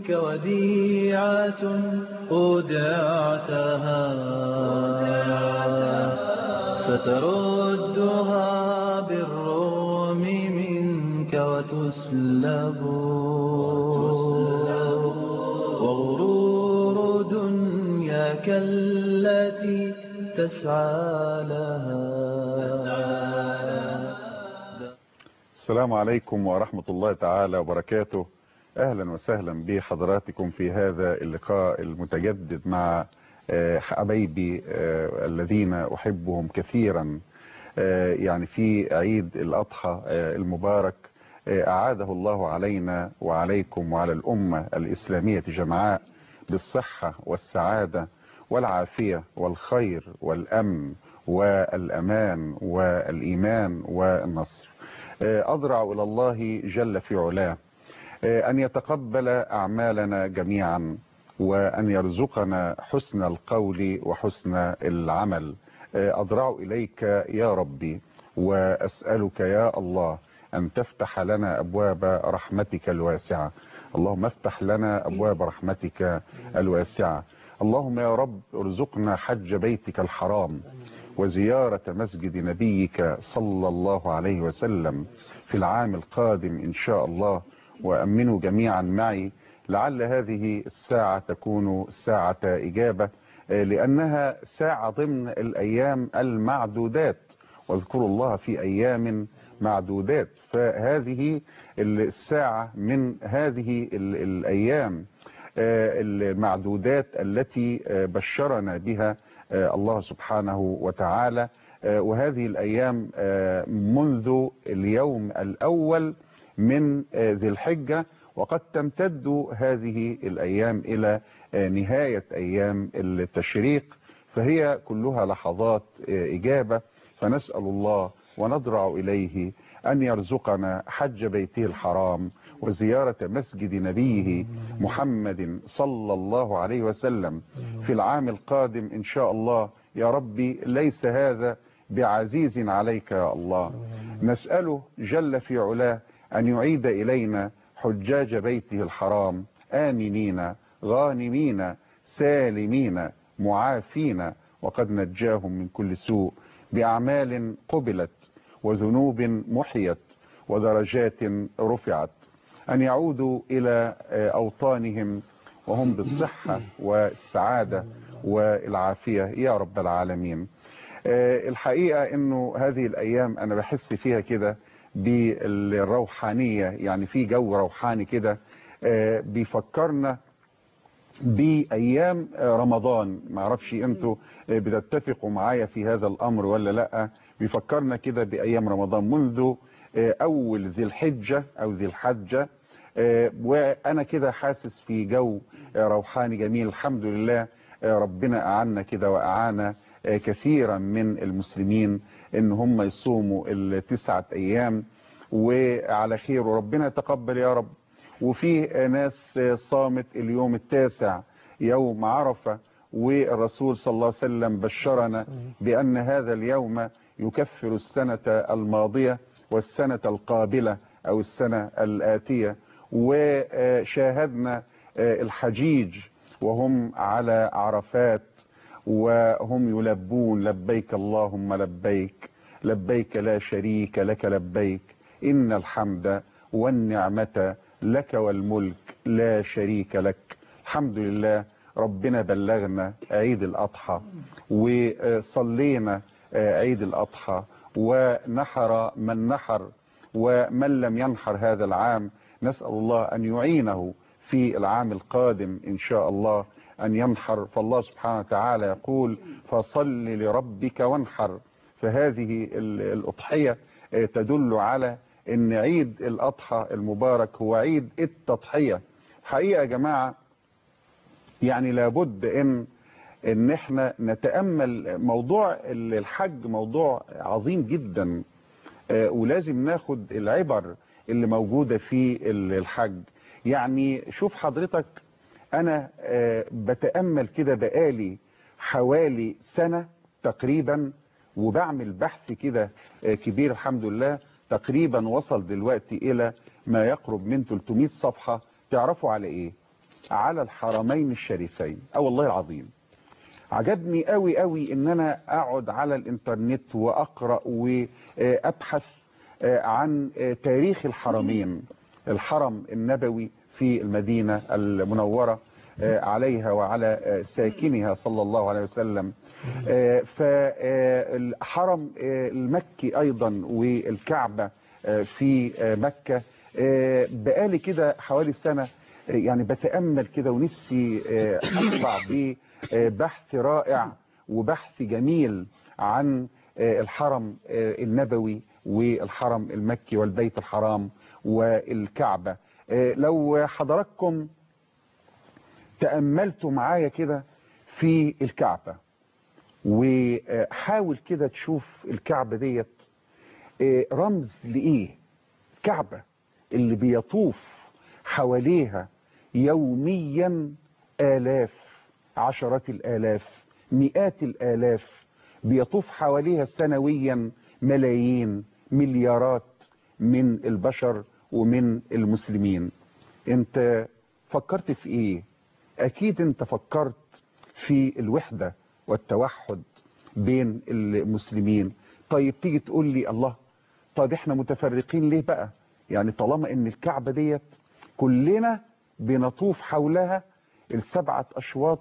منك وديعة أودعتها ستردها بالروم منك وتسلب وغرور دنياك التي تسعى لها السلام عليكم ورحمة الله تعالى وبركاته أهلا وسهلا بحضراتكم في هذا اللقاء المتجدد مع حبايبي الذين أحبهم كثيرا يعني في عيد الأضحى المبارك أعاده الله علينا وعليكم وعلى الأمة الإسلامية جمعاء بالصحة والسعادة والعافية والخير والأمن والأمان والإيمان والنصر أضرع إلى الله جل في علاه أن يتقبل أعمالنا جميعا وأن يرزقنا حسن القول وحسن العمل أضرع إليك يا ربي وأسألك يا الله أن تفتح لنا أبواب رحمتك الواسعة اللهم افتح لنا أبواب رحمتك الواسعة اللهم يا رب ارزقنا حج بيتك الحرام وزيارة مسجد نبيك صلى الله عليه وسلم في العام القادم إن شاء الله وأمنوا جميعا معي لعل هذه الساعة تكون ساعة إجابة لأنها ساعة ضمن الأيام المعدودات واذكروا الله في أيام معدودات فهذه الساعة من هذه الأيام المعدودات التي بشرنا بها الله سبحانه وتعالى وهذه الأيام منذ اليوم الأول من ذي الحجة وقد تمتد هذه الأيام إلى نهاية أيام التشريق فهي كلها لحظات إجابة فنسأل الله ونضرع إليه أن يرزقنا حج بيته الحرام وزيارة مسجد نبيه محمد صلى الله عليه وسلم في العام القادم إن شاء الله يا ربي ليس هذا بعزيز عليك يا الله نسأله جل في علاه أن يعيد إلينا حجاج بيته الحرام آمنين غانمين سالمين معافين وقد نجاهم من كل سوء بأعمال قبلت وذنوب محيت ودرجات رفعت أن يعودوا إلى أوطانهم وهم بالصحة والسعادة والعافية يا رب العالمين الحقيقة أنه هذه الأيام أنا بحس فيها كده بالروحانية يعني في جو روحاني كده بيفكرنا بأيام رمضان ما اعرفش انتوا بتتفقوا معايا في هذا الأمر ولا لا بيفكرنا كده بأيام رمضان منذ أول ذي الحجة أو ذي الحجة وأنا كده حاسس في جو روحاني جميل الحمد لله ربنا أعنا كده وأعانا كثيرا من المسلمين ان هم يصوموا التسعة ايام وعلى خير وربنا يتقبل يا رب وفي ناس صامت اليوم التاسع يوم عرفة والرسول صلى الله عليه وسلم بشرنا بأن هذا اليوم يكفر السنة الماضية والسنة القابلة أو السنة الآتية وشاهدنا الحجيج وهم على عرفات وهم يلبون لبيك اللهم لبيك لبيك لا شريك لك لبيك إن الحمد والنعمة لك والملك لا شريك لك الحمد لله ربنا بلغنا عيد الأضحى وصلينا عيد الأضحى ونحر من نحر ومن لم ينحر هذا العام نسأل الله أن يعينه في العام القادم إن شاء الله أن ينحر فالله سبحانه وتعالى يقول فصل لربك وانحر فهذه الأضحية تدل على أن عيد الأضحى المبارك هو عيد التضحية حقيقة يا جماعة يعني لابد أن ان احنا نتأمل موضوع الحج موضوع عظيم جدا ولازم ناخد العبر اللي موجودة في الحج يعني شوف حضرتك انا بتأمل كده بقالي حوالي سنة تقريبا وبعمل بحث كده كبير الحمد لله تقريبا وصل دلوقتي الى ما يقرب من 300 صفحة تعرفوا على ايه على الحرمين الشريفين اه والله العظيم عجبني قوي قوي ان انا اقعد على الانترنت واقرا وابحث عن تاريخ الحرمين الحرم النبوي في المدينه المنوره عليها وعلى ساكنها صلى الله عليه وسلم فالحرم المكي ايضا والكعبه في مكه بقالي كده حوالي سنه يعني بتامل كده ونفسي اطلع ببحث رائع وبحث جميل عن الحرم النبوي والحرم المكي والبيت الحرام والكعبه لو حضراتكم تأملتوا معايا كده في الكعبة وحاول كده تشوف الكعبة ديت رمز لإيه كعبة اللي بيطوف حواليها يوميا آلاف عشرات الآلاف مئات الآلاف بيطوف حواليها سنويا ملايين مليارات من البشر ومن المسلمين انت فكرت في ايه اكيد انت فكرت في الوحدة والتوحد بين المسلمين طيب تيجي تقول لي الله طيب احنا متفرقين ليه بقى يعني طالما ان الكعبة ديت كلنا بنطوف حولها السبعة اشواط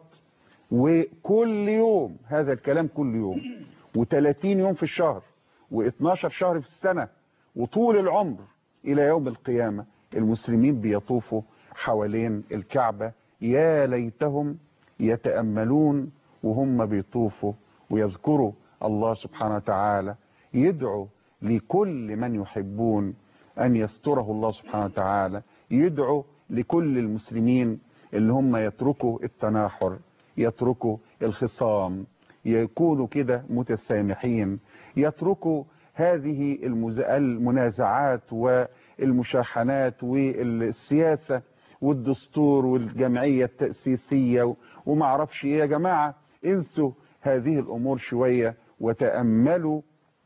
وكل يوم هذا الكلام كل يوم و30 يوم في الشهر و12 شهر في السنة وطول العمر الى يوم القيامة المسلمين بيطوفوا حوالين الكعبة يا ليتهم يتأملون وهم بيطوفوا ويذكروا الله سبحانه وتعالى يدعو لكل من يحبون أن يستره الله سبحانه وتعالى يدعو لكل المسلمين اللي هم يتركوا التناحر يتركوا الخصام يكونوا كده متسامحين يتركوا هذه المنازعات والمشاحنات والسياسة والدستور والجمعية التأسيسية وما اعرفش ايه يا جماعة انسوا هذه الامور شوية وتأملوا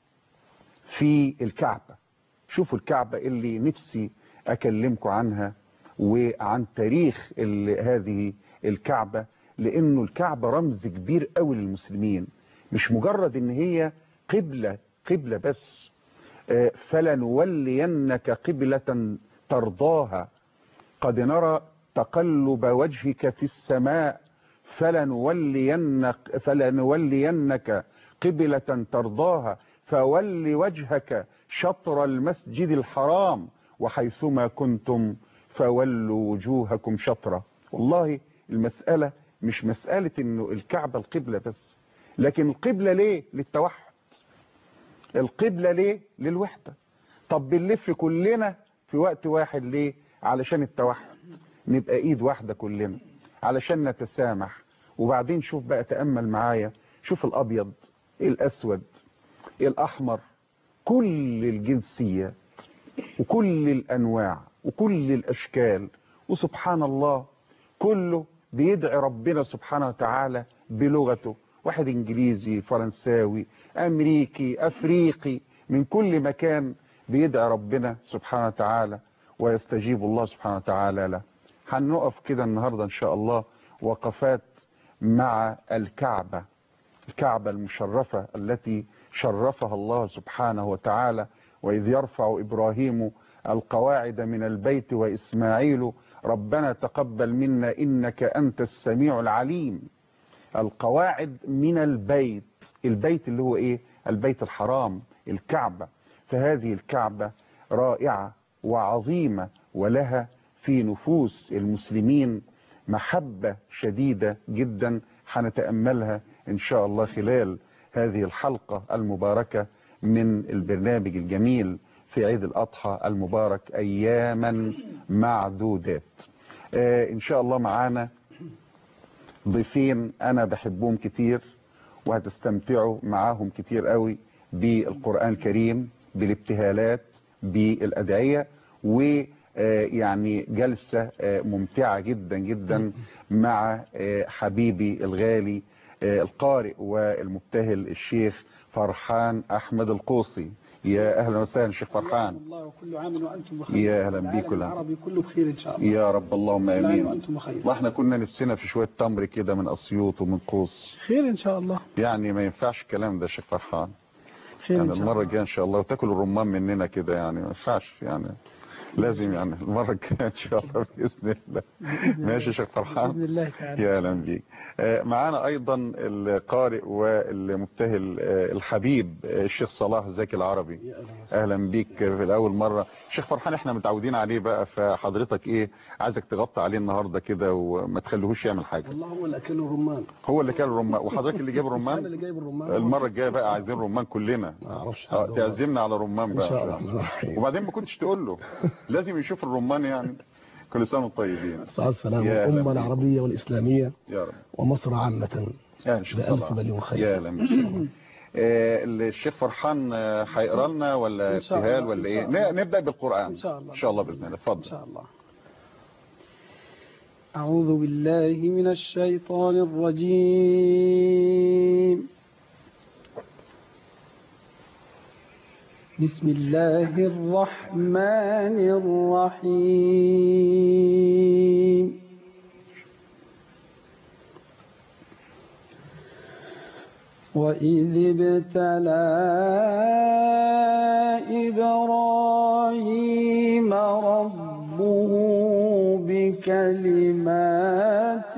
في الكعبة شوفوا الكعبة اللي نفسي اكلمكم عنها وعن تاريخ هذه الكعبة لانه الكعبة رمز كبير قوي للمسلمين مش مجرد ان هي قبلة قبلة بس فلنولينك قبلة ترضاها قد نرى تقلب وجهك في السماء فلنولينك, فلنولينك قبلة ترضاها فول وجهك شطر المسجد الحرام وحيثما كنتم فولوا وجوهكم شطرة والله المسألة مش مسألة انه الكعبة القبلة بس لكن القبلة ليه للتوحد القبلة ليه للوحدة طب بنلف كلنا في وقت واحد ليه علشان التوحد نبقى ايد واحدة كلنا علشان نتسامح وبعدين شوف بقى تأمل معايا شوف الابيض الاسود الاحمر كل الجنسيات وكل الانواع وكل الاشكال وسبحان الله كله بيدعي ربنا سبحانه وتعالى بلغته واحد انجليزي فرنساوي امريكي افريقي من كل مكان بيدعي ربنا سبحانه وتعالى ويستجيب الله سبحانه وتعالى له هنقف كده النهاردة ان شاء الله وقفات مع الكعبة الكعبة المشرفة التي شرفها الله سبحانه وتعالى وإذ يرفع إبراهيم القواعد من البيت وإسماعيل ربنا تقبل منا إنك أنت السميع العليم القواعد من البيت البيت اللي هو إيه البيت الحرام الكعبة فهذه الكعبة رائعة وعظيمة ولها في نفوس المسلمين محبة شديدة جدا هنتأملها إن شاء الله خلال هذه الحلقة المباركة من البرنامج الجميل في عيد الأضحى المبارك أياما معدودات آه إن شاء الله معانا ضيفين أنا بحبهم كتير وهتستمتعوا معاهم كتير قوي بالقرآن الكريم بالابتهالات بالأدعية ويعني جلسة ممتعة جدا جدا مع حبيبي الغالي القارئ والمبتهل الشيخ فرحان أحمد القوصي يا اهلا وسهلا شيخ فرحان الله وكل عام وانتم بخير يا أهلا العالم بيك كل عام. العربي كله بخير ان شاء الله يا رب اللهم كل عام امين وانتم بخير والله احنا كنا نفسنا في شويه تمر كده من اسيوط ومن قوس خير ان شاء الله يعني ما ينفعش الكلام ده يا شيخ فرحان خير يعني ان شاء المره الله الجايه ان شاء الله وتاكل الرمان مننا كده يعني ما ينفعش يعني لازم يعني المره الجايه ان شاء الله باذن الله ماشي يا شيخ فرحان باذن الله تعالى يا اهلا بيك آه، معانا ايضا القارئ والمبتهل آه، الحبيب آه، الشيخ صلاح زكي العربي اهلا بيك في الاول مره شيخ فرحان احنا متعودين عليه بقى فحضرتك ايه عايزك تغطي عليه النهارده كده وما تخليهوش يعمل حاجه والله هو اللي اكله الرمان هو اللي كان الرمان وحضرتك اللي جاب انا الرمان اللي جايب الرمان المره الجايه بقى عايزين رمان كلنا ما اعرفش اه حاجه والله. تعزمنا على رمان ان بقى شاء الله الرحمن الرحيم وبعدين ما كنتش تقول له لازم يشوف الرمان يعني كل سنه وانتم طيبين السعادة السلام يا أهلا الأمة بيك. العربية والإسلامية يا رب ومصر عامة يا شيخ بألف صلاح. مليون خير. يا اهلا بك آه، الشيخ فرحان آه، هيقرا لنا ولا إن شاء ابتهال الله، ولا إن ايه شاء الله. ن- نبدا بالقران إن شاء الله. ان شاء الله باذن الله ان اتفضل شاء الله أعوذ بالله من الشيطان الرجيم بسم الله الرحمن الرحيم وإذ ابتلى إبراهيم ربه بكلمات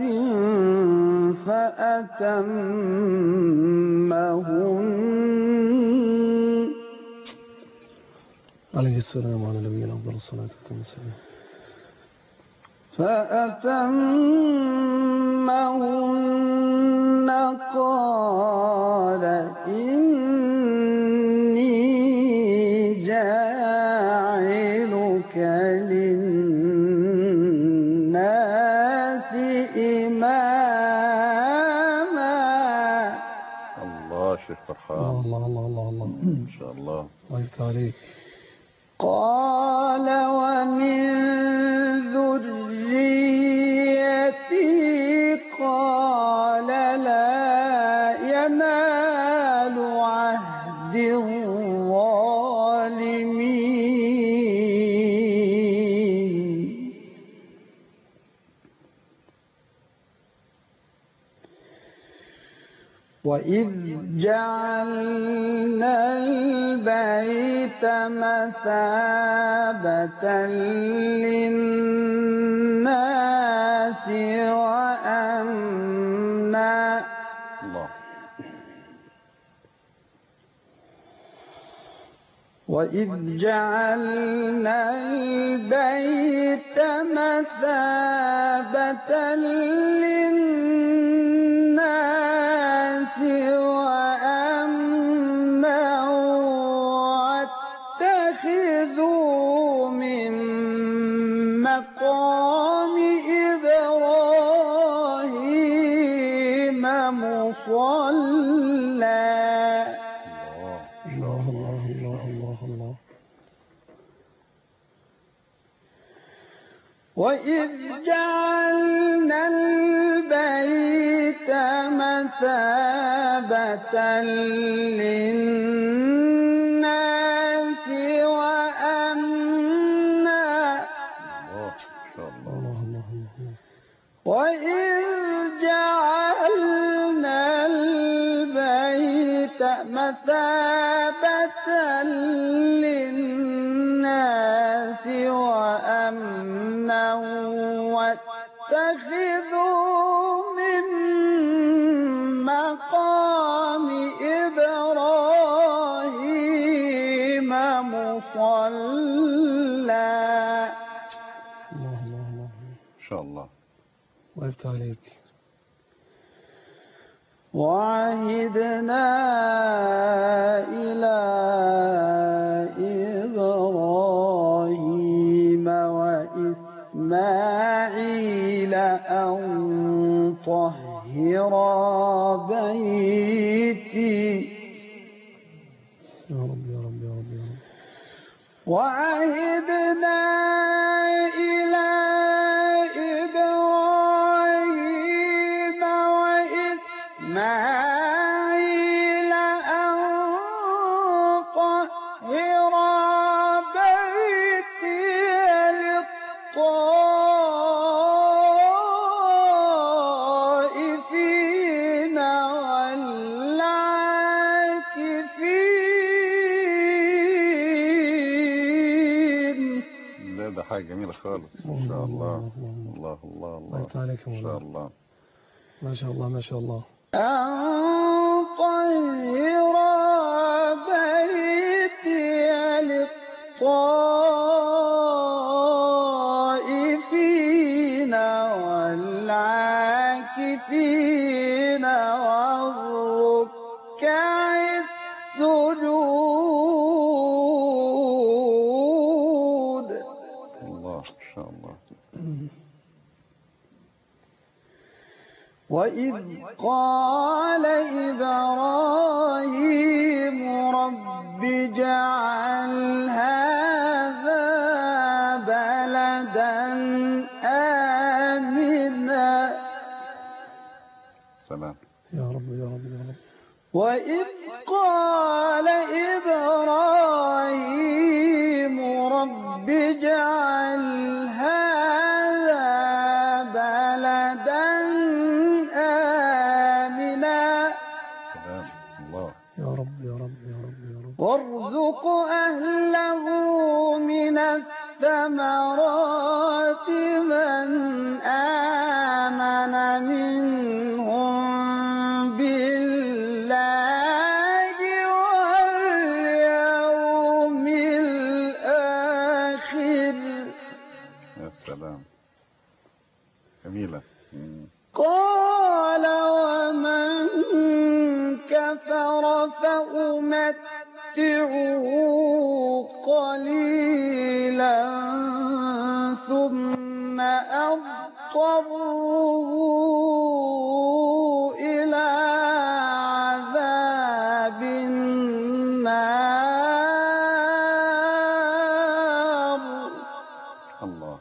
فأتمهن عليه السلام وعلى نبينا أفضل الصلاة والسلام فأتمهن قال إني جاعلك للناس إماما الله شيخ فرحان الله الله الله الله الله ان شاء الله الله يفتح عليك قال ومن ذريتي قال لا ينال عهد الظالمين وإذ جعلنا البيت مثابة للناس وأمنا الله وإذ جعلنا البيت مثابة للناس وأمنا واتخذوا من مقام إبراهيم مصلى الله الله الله الله الله الله وإذ جعلنا البيت مثابة للناس وأمنا الله ان شاء الله الله الله الله وإذ جعلنا البيت مثابة للناس وأمنا واتخذوا من مقام إبراهيم مصلى الله الله الله ان شاء الله الله يفتح عليك وعهدنا إلى إبراهيم وإسماعيل أن طهرا بيتي يا رب يا رب يا رب يا رب وعهدنا إلى إبراهيم وإسماعيل أن طهر حاجة جميلة خالص ما شاء الله الله الله الله الله يفتح عليك يا ما شاء مولانا الله ما شاء الله ما شاء الله أن طهر بيتي للطائفين والعاكفين والركع السجود الله ما شاء الله وإذ قال إبراهيم رب اجعل هذا بلدا آمنا سلام يا رب يا رب يا رب وإذ قال إبراهيم رب اجعل هذا بلدا آمنا سلام الله يا رب يا رب يا رب يا رب وارزق أهله من الثمرات من آمن منهم بالله واليوم الآخر يا سلام جميلة مم. قال ومن كفر فأمتعه قليلا ثم أضطره إلى عذاب النار الله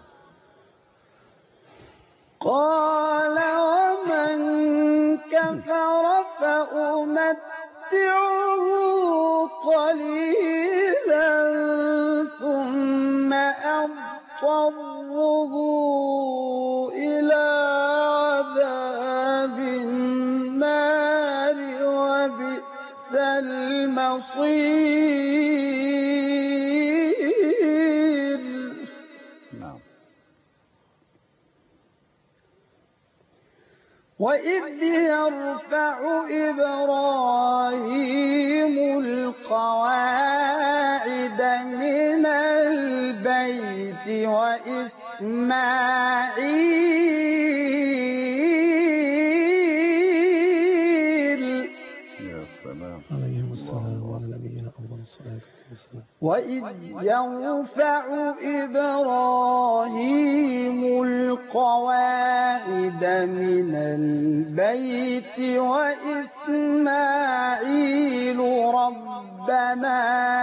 قال ومن كفر فأمتعه قليلا ثم أضطره إلى عذاب النار وبئس المصير نعم وإذ يرفع إبراهيم القواعد من البيت وإسماعيل يا سلام عليهم السلام وعلى نبينا أفضل الصلاة والسلام وإذ يرفع إبراهيم القواعد من البيت وإسماعيل ربنا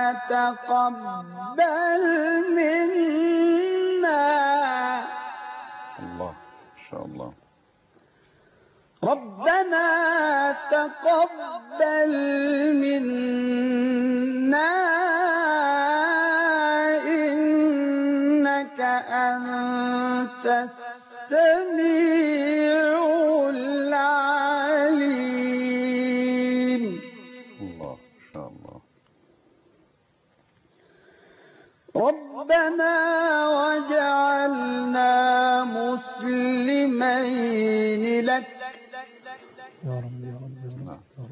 تقبل منا الله ما شاء الله ربنا تقبل منا إنك أنت السميع العليم الله ما شاء الله ربنا وجعلنا مسلمين لك يا رب يا رب يا رب يا رب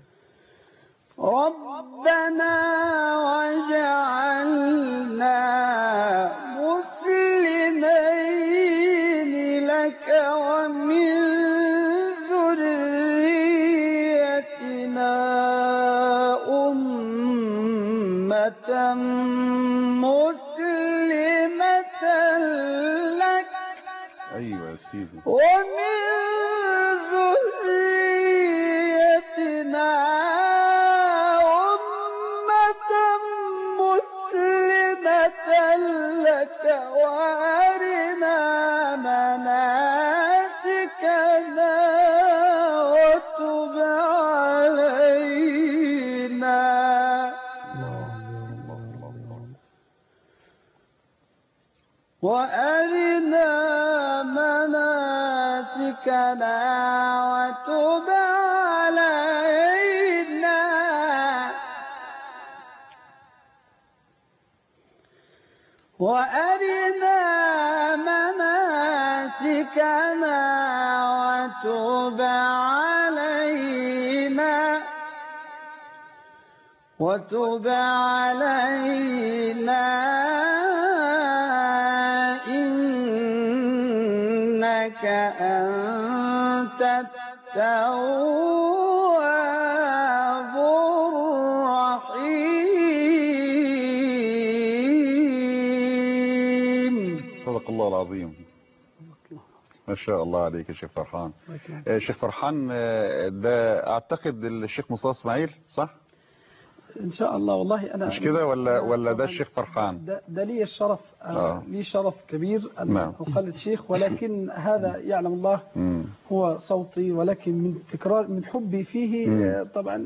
ربنا وجعلنا مسلمين لك ومن ذريتنا أمة مسلمة لك أيوة يا سيدي ومن ذريتنا أمة مسلمة لك وأرنا مناسكنا وتب علينا يا رب يا رب يا رب يا رب وأرنا مناسكنا وتب علينا وأرنا باركنا وتب علينا وتب علينا إنك أنت التواب الرحيم صدق الله العظيم ما شاء الله عليك يا شيخ فرحان آه، شيخ فرحان آه، ده اعتقد الشيخ مصطفى اسماعيل صح ان شاء الله والله انا مش كده ولا ولا ده طبعاً الشيخ فرحان ده, ده لي الشرف آه. آه. لي شرف كبير ان نعم. اقلد شيخ ولكن هذا يعلم الله مم. هو صوتي ولكن من تكرار من حبي فيه مم. آه، طبعا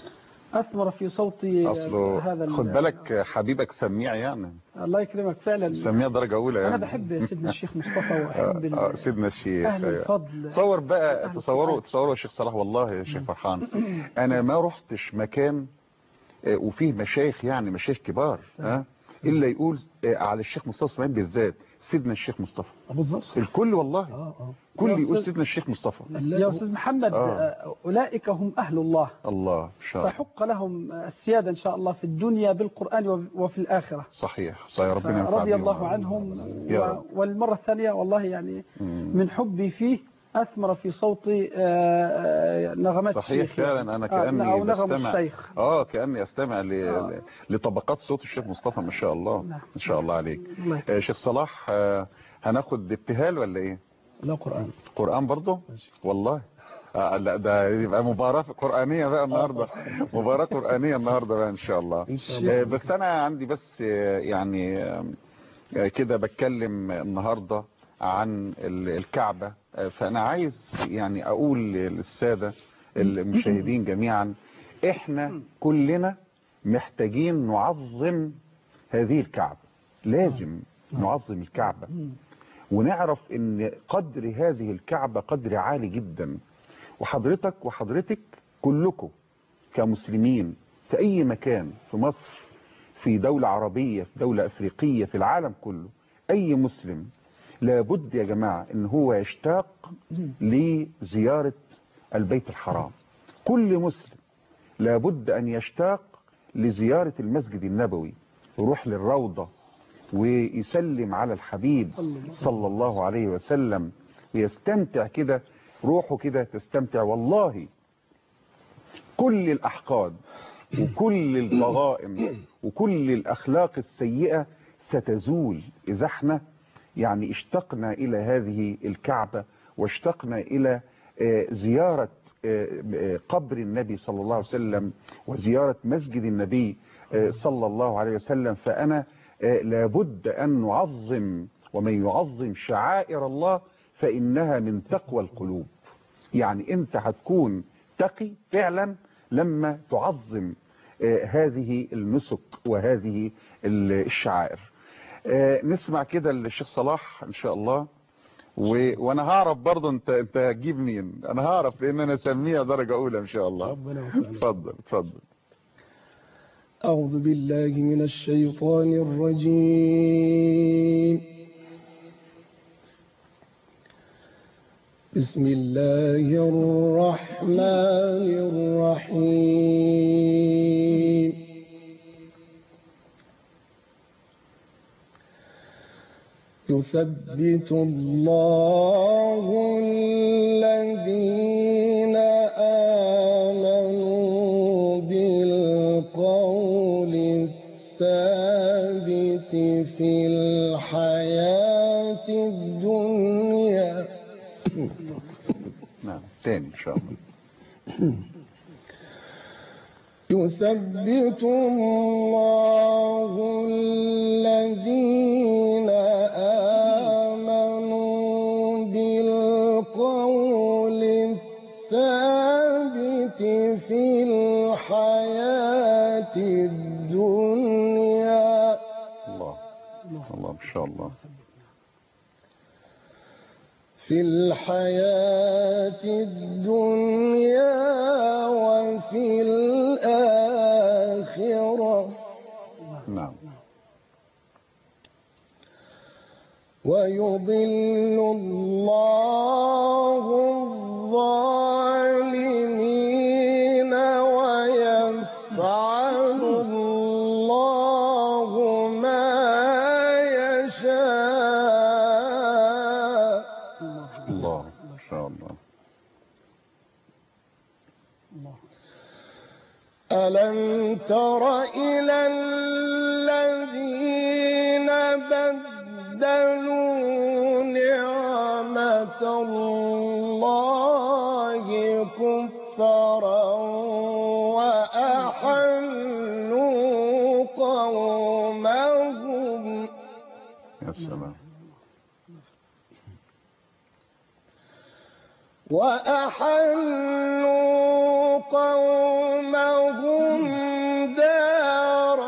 اثمر في صوتي آه، اصله هذا ال- خد بالك حبيبك سميع يعني الله يكرمك فعلا سميع درجه اولى يعني انا بحب سيدنا الشيخ مصطفى واحب ال- آه، سيدنا الشيخ اهل أيوة. الفضل تصور بقى أهل تصوروا القرآن. تصوروا يا شيخ صلاح والله يا شيخ فرحان انا ما رحتش مكان آه، وفيه مشايخ يعني مشايخ كبار ها الا يقول آه، على الشيخ مصطفى اسماعيل بالذات سيدنا الشيخ مصطفى بالظبط الكل والله اه اه كل يا يقول أستاذ- سيدنا الشيخ مصطفى يا استاذ محمد آه. آه، اولئك هم اهل الله الله ان شاء الله فحق لهم السياده ان شاء الله في الدنيا بالقران وفي- وفي الاخره صحيح صحيح ربنا ينفع رضي بيهم. الله عنهم يا و- رب. والمرة الثانية والله يعني مم. من حبي فيه أثمر في صوتي آه، آه، نغمات صحيح الشيخ فعلا انا آه، كاني أو نغم بستمع الشيخ اه كاني استمع ل... آه. لطبقات صوت الشيخ مصطفى ما شاء الله نعم. ما شاء الله عليك الله يكرمك. آه شيخ صلاح آه هناخد ابتهال ولا ايه لا قرآن قرآن برضه ماشي. والله آه لا ده يبقى مباراة قرآنية بقى النهاردة مباراة قرآنية النهاردة بقى إن شاء الله إن شاء الله. آه بس أنا عندي بس آه يعني آه كده بتكلم النهاردة عن ال- الكعبة آه فأنا عايز يعني أقول للسادة المشاهدين جميعا إحنا كلنا محتاجين نعظم هذه الكعبة لازم نعظم الكعبة ونعرف ان قدر هذه الكعبة قدر عالي جدا وحضرتك وحضرتك كلكم كمسلمين في اي مكان في مصر في دولة عربية في دولة افريقية في العالم كله اي مسلم لابد يا جماعة ان هو يشتاق لزيارة البيت الحرام كل مسلم لابد ان يشتاق لزيارة المسجد النبوي يروح للروضة ويسلم على الحبيب صلى الله عليه وسلم ويستمتع كده روحه كده تستمتع والله كل الأحقاد وكل الضغائن وكل الأخلاق السيئة ستزول إذا احنا يعني اشتقنا إلى هذه الكعبة واشتقنا إلى آه، زيارة آه، آه، قبر النبي صلى الله عليه وسلم وزيارة مسجد النبي آه، صلى الله عليه وسلم فأنا آه، لابد أن نعظم ومن يعظم شعائر الله فإنها من تقوى القلوب يعني أنت هتكون تقي فعلا لما تعظم آه، هذه النسك وهذه ال- الشعائر آه، نسمع كده الشيخ صلاح ان شاء الله و... وانا هعرف برضه انت انت هتجيب مين انا هعرف لان انا سميها درجه اولى ان شاء الله ربنا يوفقنا اتفضل اتفضل أعوذ بالله من الشيطان الرجيم بسم الله الرحمن الرحيم يثبت الله الذين آمنوا بالقول الثابت في الحياة الدنيا نعم تاني ان شاء الله يثبت الله الذين آمنوا بالقول الثابت في الحياة الدنيا الله الله ما شاء الله في الحياة الدنيا وفي الآخرة نعم ويضل الله الظالمين ويفعل الله ما يشاء الله ما شاء الله ألم تر إلى الذين بدلوا نعمة الله كفرا وأحلوا قومهم يا سلام وأحلوا قومهم دار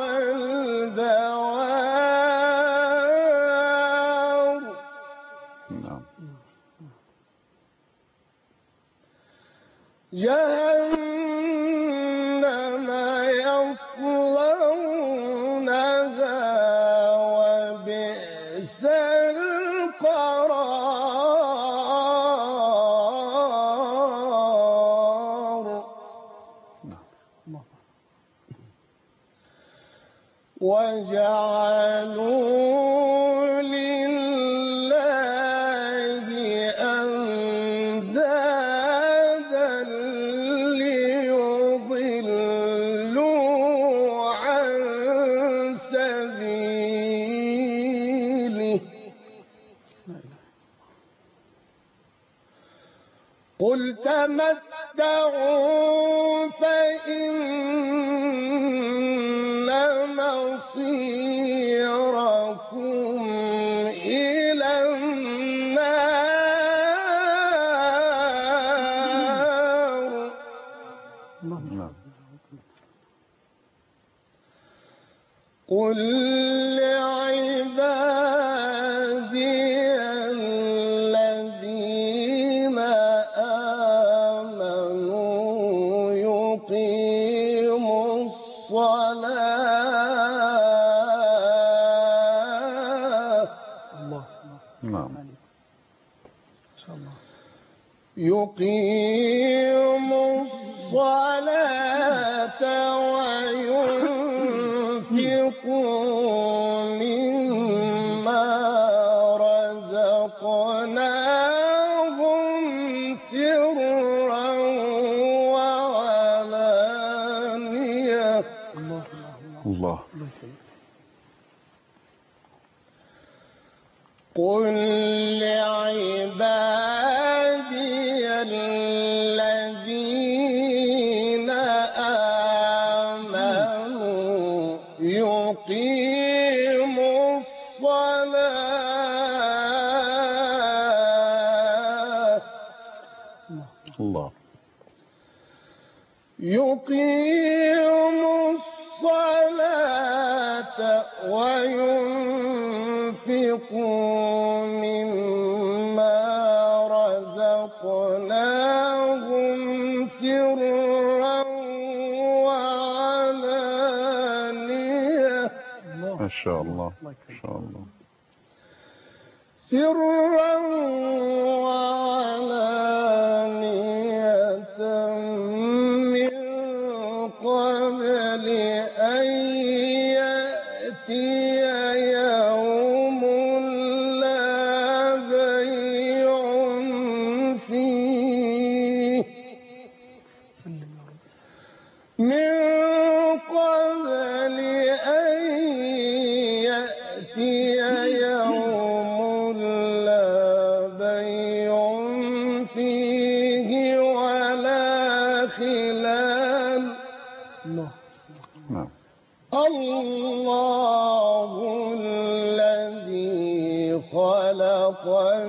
البوار نعم جهنم يصلونها وبئس القرار وجعلوا لله أندادا ليضلوا عن سبيله قل تمتعوا فإن مصيركم إلى النار نعم قل لعبادي الذين آمنوا يقيموا الصلاة الله نعم ان شاء الله يقيموا الصلاة وينفقوا مما رزقناهم سرا وعلانية الله الله الله الله الله يخليك قل لعبادي الذين آمنوا يقيموا الصلاة الله يقيموا الصلاة وينفقوا مما رزقناهم سرا وعلانية ما شاء الله الله ما يكرمك شاء الله سرا وعلانية من قبل أن يأتي يوم لا بيع فيه سلم يا رب من قبل أن يأتي يوم لا بيع فيه ولا خلال الله نعم الله الذي خلق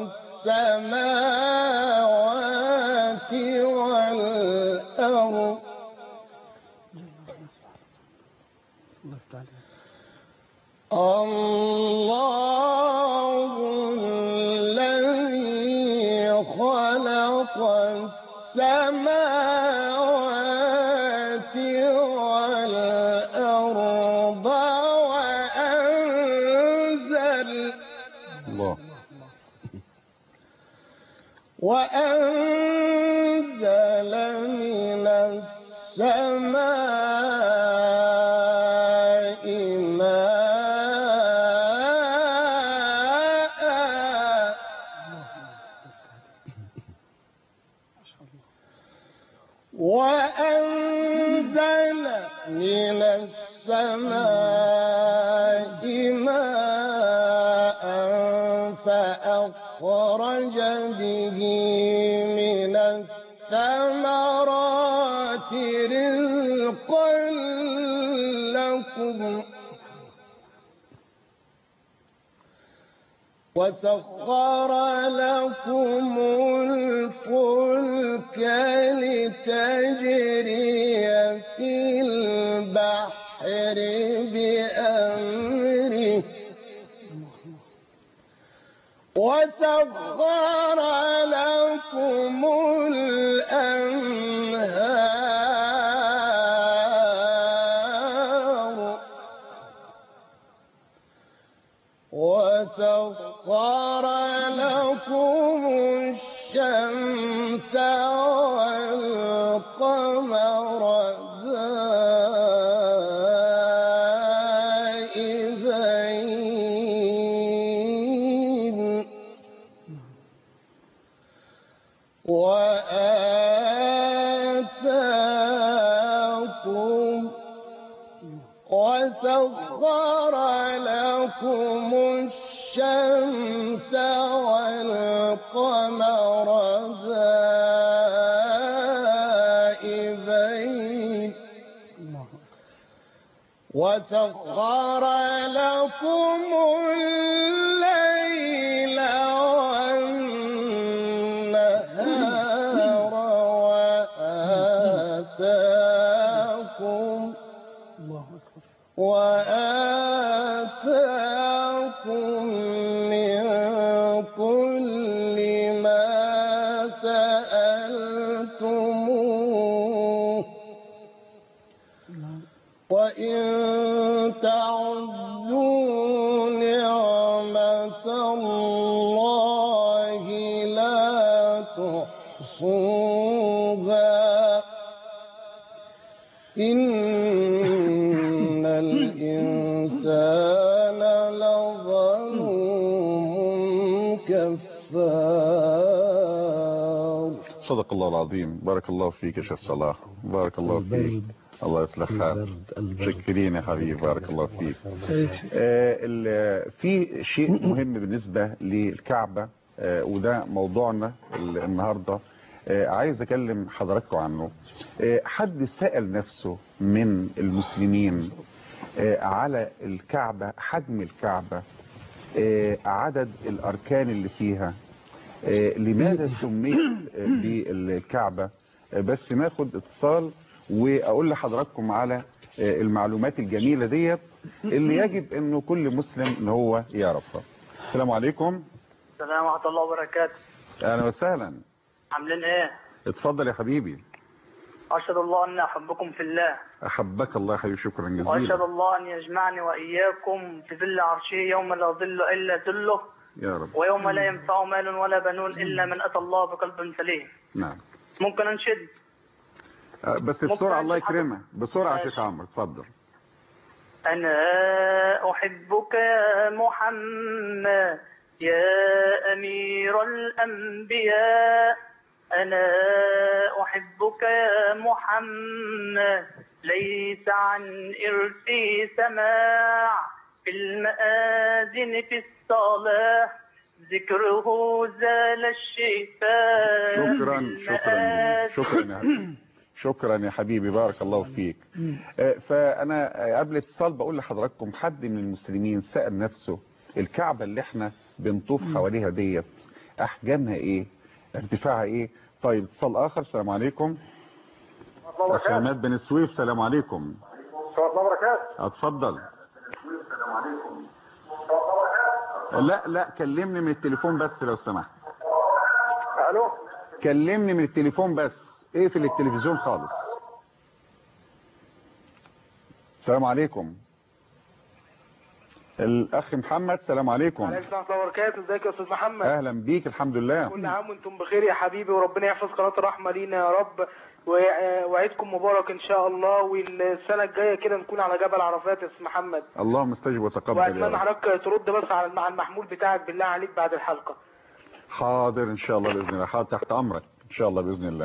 السماوات والأرض الله يفتح عليك الله الذي خلق السماوات والأرض وأنزل الله وأنزل من السماء ماء وأنزل من السماء ماء فأخرج به من الثمرات رزقا لكم وسخر لكم الفلك لتجري في البحر بأمره وسخر لكم الأنهار وسخر لكم الشمس والقمر دائبين وآتاكم وسخر لكم الشمس والقمر دائبين وسخر لكم الليل والنهار وآتاكم الله أكبر وآتاكم من كل ما سألتموه وإن تعدوا نعمة الله لا تحصوها إن الإنسان لظلوم كفار صدق الله العظيم بارك الله فيك يا شيخ صلاح بارك الله فيك البرد الله يصلح حالك البرد البرد شكرين يا حبيبي بارك الله فيك سيد. آه، ال- في شيء مهم بالنسبة للكعبة آه، وده موضوعنا ال- النهاردة آه، عايز أكلم حضراتكم عنه آه، حد سأل نفسه من المسلمين آه، على الكعبة حجم الكعبة آه، عدد الأركان اللي فيها آه، لماذا سميت آه، بالكعبة آه، بس ناخد اتصال واقول لحضراتكم على آه، المعلومات الجميلة ديت اللي يجب انه كل مسلم ان هو يعرفها السلام عليكم السلام ورحمة الله وبركاته اهلا وسهلا عاملين ايه؟ اتفضل يا حبيبي أشهد الله أني أحبكم في الله احبك الله يا حبيبي شكرا وأشهد جزيلا الله أن يجمعني وإياكم في ظل عرشه يوم لا ظل إلا ظله يا رب ويوم لا ينفع مال ولا بنون إلا من أتى الله بقلب سليم نعم ممكن أنشد آه، بس ممكن بسرعة الله أنشد حضرتك؟ يكرمك بسرعة يا شيخ ماشي. عمرو اتفضل أنا أحبك يا محمد يا أمير الأنبياء أنا أحبك يا محمد ليس عن إرثي سماع في المآذن في الصلاة ذكره زال الشفاء شكرا في شكرا المآذن. شكرا يا حبيبي شكرا يا حبيبي بارك الله فيك آه، فانا آه، قبل اتصال بقول لحضراتكم حد من المسلمين سأل نفسه الكعبة اللي احنا بنطوف حواليها ديت احجامها ايه ارتفاعها ايه طيب اتصال اخر السلام عليكم اخ عماد بن سويف السلام عليكم اتفضل لا لا كلمني من التليفون بس لو سمحت الو كلمني من التليفون بس اقفل التلفزيون خالص السلام عليكم الاخ محمد السلام عليكم عليكم السلام ورحمه الله وبركاته ازيك يا استاذ محمد اهلا بيك الحمد لله كل عام وانتم بخير يا حبيبي وربنا يحفظ قناه الرحمه لينا يا رب و- وعيدكم مبارك ان شاء الله والسنه الجايه كده نكون على جبل عرفات يا استاذ محمد اللهم استجب وتقبل يا واتمنى رب حضرتك ترد بس على مع المحمول بتاعك بالله عليك بعد الحلقه حاضر ان شاء الله باذن الله حاضر تحت امرك ان شاء الله باذن الله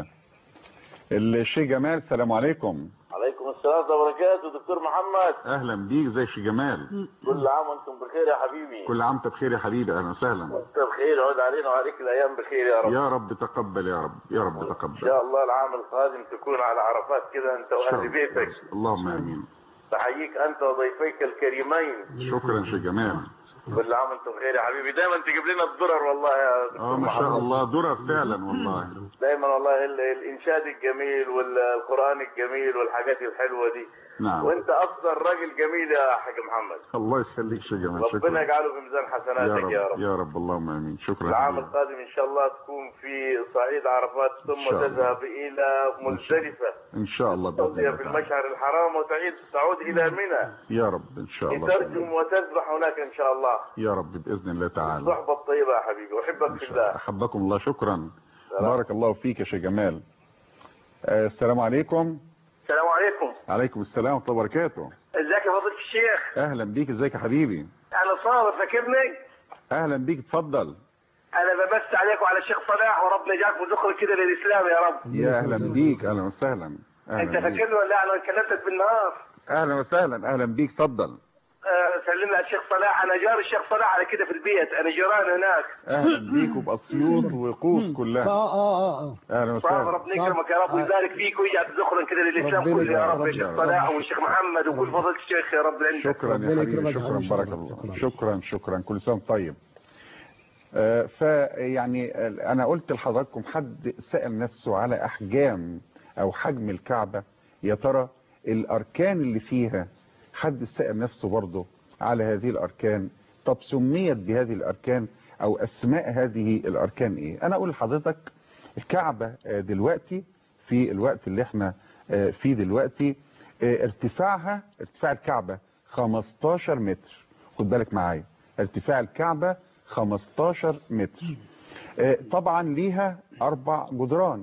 الشيخ جمال السلام عليكم عليكم السلام ورحمة الله وبركاته دكتور محمد اهلا بيك زي الشيخ جمال كل عام وانتم بخير يا حبيبي كل عام وانت بخير يا حبيبي اهلا وسهلا وانت بخير عود علينا وعليك الايام بخير يا رب يا رب تقبل يا رب يا رب ان تقبل شاء الله العام القادم تكون على عرفات كده انت إن شاء واهل الله. بيتك اللهم امين تحييك انت وضيفيك الكريمين شكرا شيخ جمال كل عام وانتم بخير يا حبيبي دايما تجيب لنا الضرر والله يا اه دكتور ما شاء محمد الله درر فعلا والله دايما والله ال- الانشاد الجميل والقران الجميل والحاجات الحلوه دي نعم وانت افضل راجل جميل يا حاج محمد الله يخليك شيخ جمال ربنا شكرا يجعله في ميزان يا حسناتك رب يا رب يا رب اللهم امين شكرا العام حبيبي. القادم ان شاء الله تكون في صعيد عرفات إن ثم شاء الله. تذهب الى مزدلفه ان شاء الله باذن تصلي الله في تعالى. المشعر الحرام وتعيد تعود الى منى يا رب ان شاء الله بإذن لترجم الله. وتذبح هناك ان شاء الله يا رب باذن الله تعالى الصحبه الطيبه يا حبيبي احبك إن في شاء الله. الله احبكم الله شكرا بارك الله فيك يا شيخ جمال آه، السلام عليكم السلام عليكم عليكم السلام ورحمه الله وبركاته ازيك يا فضيله الشيخ اهلا بيك ازيك يا حبيبي انا صابر فاكرني اهلا بيك اتفضل انا بمس عليك وعلى الشيخ صلاح وربنا يجعلك وذكر كده للاسلام يا رب يا اهلا بيك اهلا وسهلا اهلا انت بيك. فاكرني ولا انا كلمتك بالنهار اهلا وسهلا اهلا بيك اتفضل آه، سلمنا على الشيخ صلاح انا جار الشيخ صلاح على كده في البيت انا جيران هناك اهلا بيك وباسيوط وقوس كلها اه اه اه اهلا صعب وسهلا ربنا يكرمك يا رب ويبارك فيك ويجعل ذخرا كده للاسلام ربنا كله يا يبارك رب يا ربنا شيخ يبارك. صلاح والشيخ محمد وكل فضيله الشيخ يا رب عندك شكرا ربنا يا حبيبي يكرمك يا شكرا حبيبي. بارك شكرا. الله شكرا شكرا كل سنه وأنت طيب آه، فيعني آه، انا قلت لحضراتكم حد سأل نفسه على احجام او حجم الكعبة يا ترى الاركان اللي فيها حد سأل نفسه برضه على هذه الاركان طب سميت بهذه الاركان او اسماء هذه الاركان ايه انا اقول لحضرتك الكعبة آه، دلوقتي في الوقت اللي احنا آه، فيه دلوقتي آه، ارتفاعها ارتفاع الكعبة 15 متر خد بالك معايا ارتفاع الكعبة 15 متر آه، طبعا ليها اربع جدران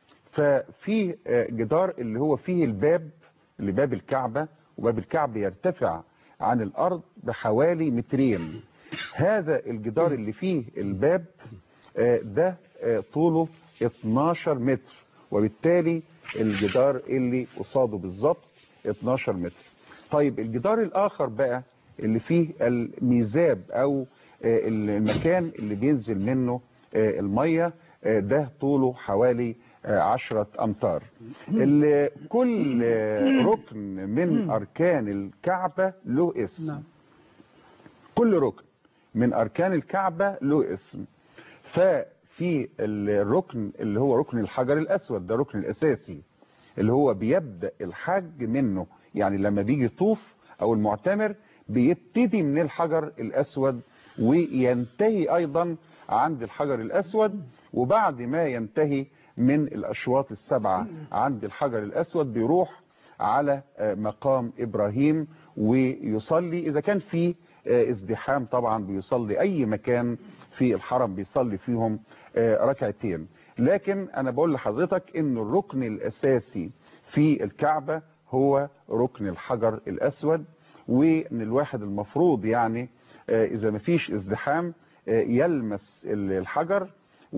ففي آه، جدار اللي هو فيه الباب اللي باب الكعبة وباب الكعبة يرتفع عن الارض بحوالي مترين هذا الجدار اللي فيه الباب آه، ده آه، طوله 12 متر وبالتالي الجدار اللي قصاده بالظبط 12 متر طيب الجدار الاخر بقى اللي فيه الميزاب او آه، المكان اللي بينزل منه آه، المية آه، ده طوله حوالي آه، عشرة امتار ال- كل آه، ركن من اركان الكعبة له اسم نعم. كل ركن من اركان الكعبة له اسم ففي الركن اللي هو ركن الحجر الاسود ده الركن الاساسي اللي هو بيبدأ الحج منه يعني لما بيجي يطوف او المعتمر بيبتدي من الحجر الاسود وينتهي ايضا عند الحجر الاسود وبعد ما ينتهي من الاشواط السبعة عند الحجر الاسود بيروح على آه، مقام ابراهيم ويصلي اذا كان في آه، ازدحام طبعا بيصلي اي مكان في الحرم بيصلي فيهم آه، ركعتين لكن انا بقول لحضرتك ان الركن الاساسي في الكعبة هو ركن الحجر الاسود وان الواحد المفروض يعني آه، اذا ما فيش ازدحام آه، يلمس الحجر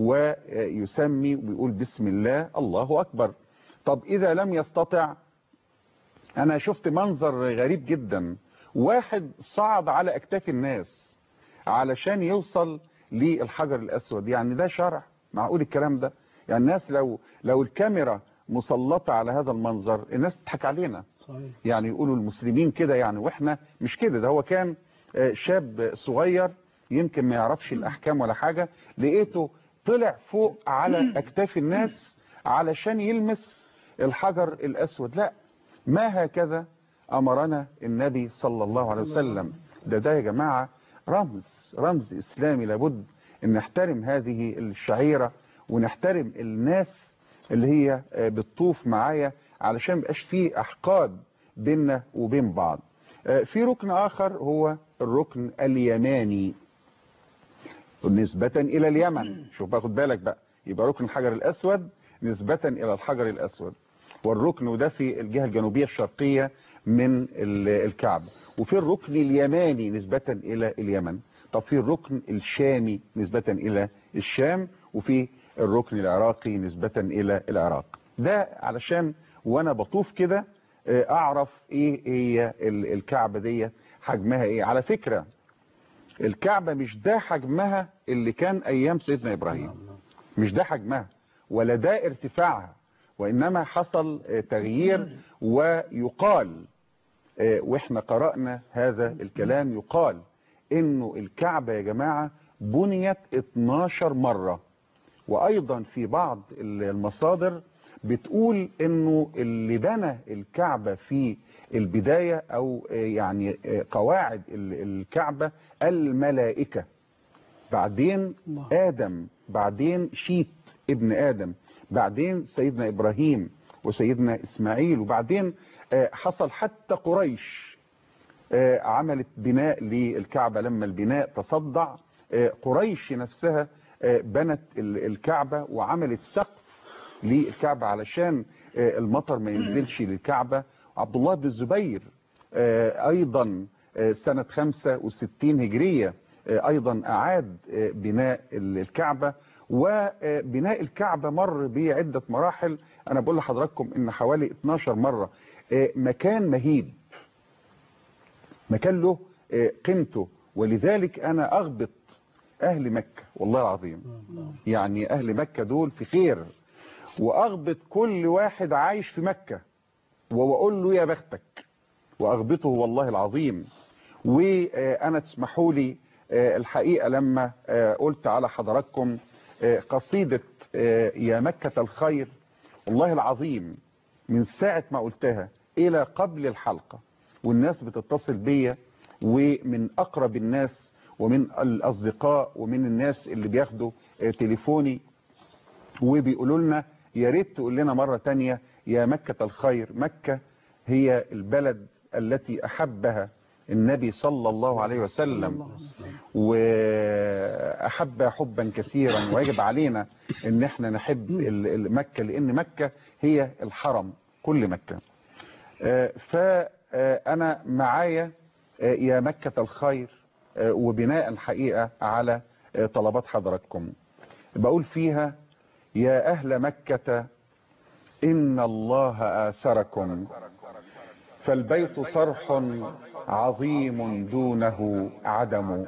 ويسمي ويقول بسم الله الله اكبر طب اذا لم يستطع انا شفت منظر غريب جدا واحد صعد على اكتاف الناس علشان يوصل للحجر الاسود يعني ده شرع معقول الكلام ده يعني الناس لو لو الكاميرا مسلطة على هذا المنظر الناس تضحك علينا صحيح يعني يقولوا المسلمين كده يعني واحنا مش كده ده هو كان آه، شاب صغير يمكن ما يعرفش الاحكام ولا حاجة لقيته طلع فوق على اكتاف الناس علشان يلمس الحجر الاسود لا ما هكذا امرنا النبي صلى الله عليه وسلم ده ده يا جماعة رمز رمز اسلامي لابد ان نحترم هذه الشعيرة ونحترم الناس اللي هي آه، بتطوف معايا علشان ميبقاش فيه احقاد بيننا وبين بعض آه، في ركن اخر هو الركن اليماني نسبة إلى اليمن شوف باخد بالك بقى يبقى ركن الحجر الأسود نسبة إلى الحجر الأسود والركن ده في الجهة الجنوبية الشرقية من ال- الكعبة وفي الركن اليماني نسبة إلى اليمن طب في الركن الشامي نسبة إلى الشام وفي الركن العراقي نسبة إلى العراق ده علشان وأنا بطوف كده آه، أعرف إيه هي ال- الكعبة دي حجمها إيه على فكرة الكعبة مش ده حجمها اللي كان أيام سيدنا إبراهيم مش ده حجمها ولا ده ارتفاعها وإنما حصل آه، تغيير ويقال آه، وإحنا قرأنا هذا الكلام يقال إنه الكعبة يا جماعة بنيت 12 مرة وأيضا في بعض المصادر بتقول إنه اللي بنى الكعبة في البداية أو آه، يعني آه، قواعد ال- الكعبة الملائكة بعدين الله. آدم بعدين شيت ابن آدم بعدين سيدنا إبراهيم وسيدنا إسماعيل وبعدين آه، حصل حتى قريش آه، عملت بناء للكعبة لما البناء تصدع آه، قريش نفسها آه، بنت ال- الكعبة وعملت سقف للكعبة علشان آه، المطر ما ينزلش للكعبة عبد الله بن الزبير آه، أيضا آه، سنة 65 هجرية آه، أيضا أعاد آه، بناء ال- الكعبة وبناء الكعبة مر بعدة مراحل أنا بقول لحضراتكم إن حوالي 12 مرة آه، مكان مهيب مكان له آه، قيمته ولذلك أنا أغبط أهل مكة والله العظيم يعني أهل مكة دول في خير وأغبط كل واحد عايش في مكة وأقول له يا بختك وأغبطه والله العظيم وأنا تسمحوا لي آه، الحقيقة لما آه، قلت على حضراتكم آه، قصيدة آه، يا مكة الخير والله العظيم من ساعة ما قلتها إلى قبل الحلقة والناس بتتصل بيا ومن أقرب الناس ومن الأصدقاء ومن الناس اللي بياخدوا آه، تليفوني وبيقولوا لنا يا ريت تقول لنا مرة تانية يا مكة الخير مكة هي البلد التي أحبها النبي صلى الله عليه وسلم وأحبها حبا كثيرا ويجب علينا ان احنا نحب ال- ال- مكة لان مكة هي الحرم كل مكة آه، فأنا معايا آه، يا مكة الخير آه، وبناء الحقيقة على آه، طلبات حضراتكم بقول فيها يا أهل مكة إن الله آثركم فالبيت صرح عظيم دونه عدم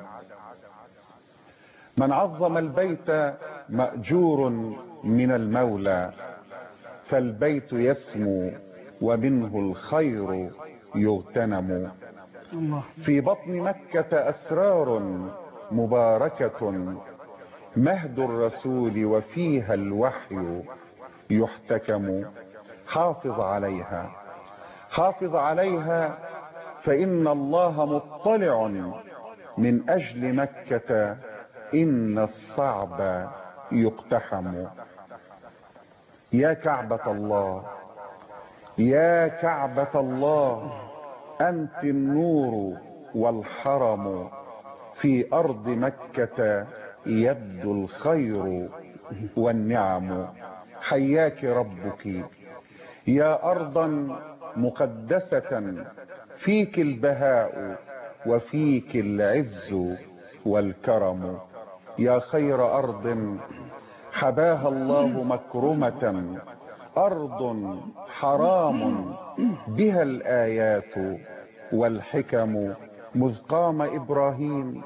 من عظم البيت مأجور من المولى فالبيت يسمو ومنه الخير يغتنم الله في بطن مكة أسرار مباركة مهد الرسول وفيها الوحي يحتكم حافظ عليها حافظ عليها فإن الله مطلع من أجل مكة إن الصعب يقتحم يا كعبة الله يا كعبة الله أنت النور والحرم في أرض مكة يبدو الخير والنعم حياك ربك يا أرضا مقدسة فيك البهاء وفيك العز والكرم يا خير أرض حباها الله مكرمة أرض حرام بها الآيات والحكم مذ قام إبراهيم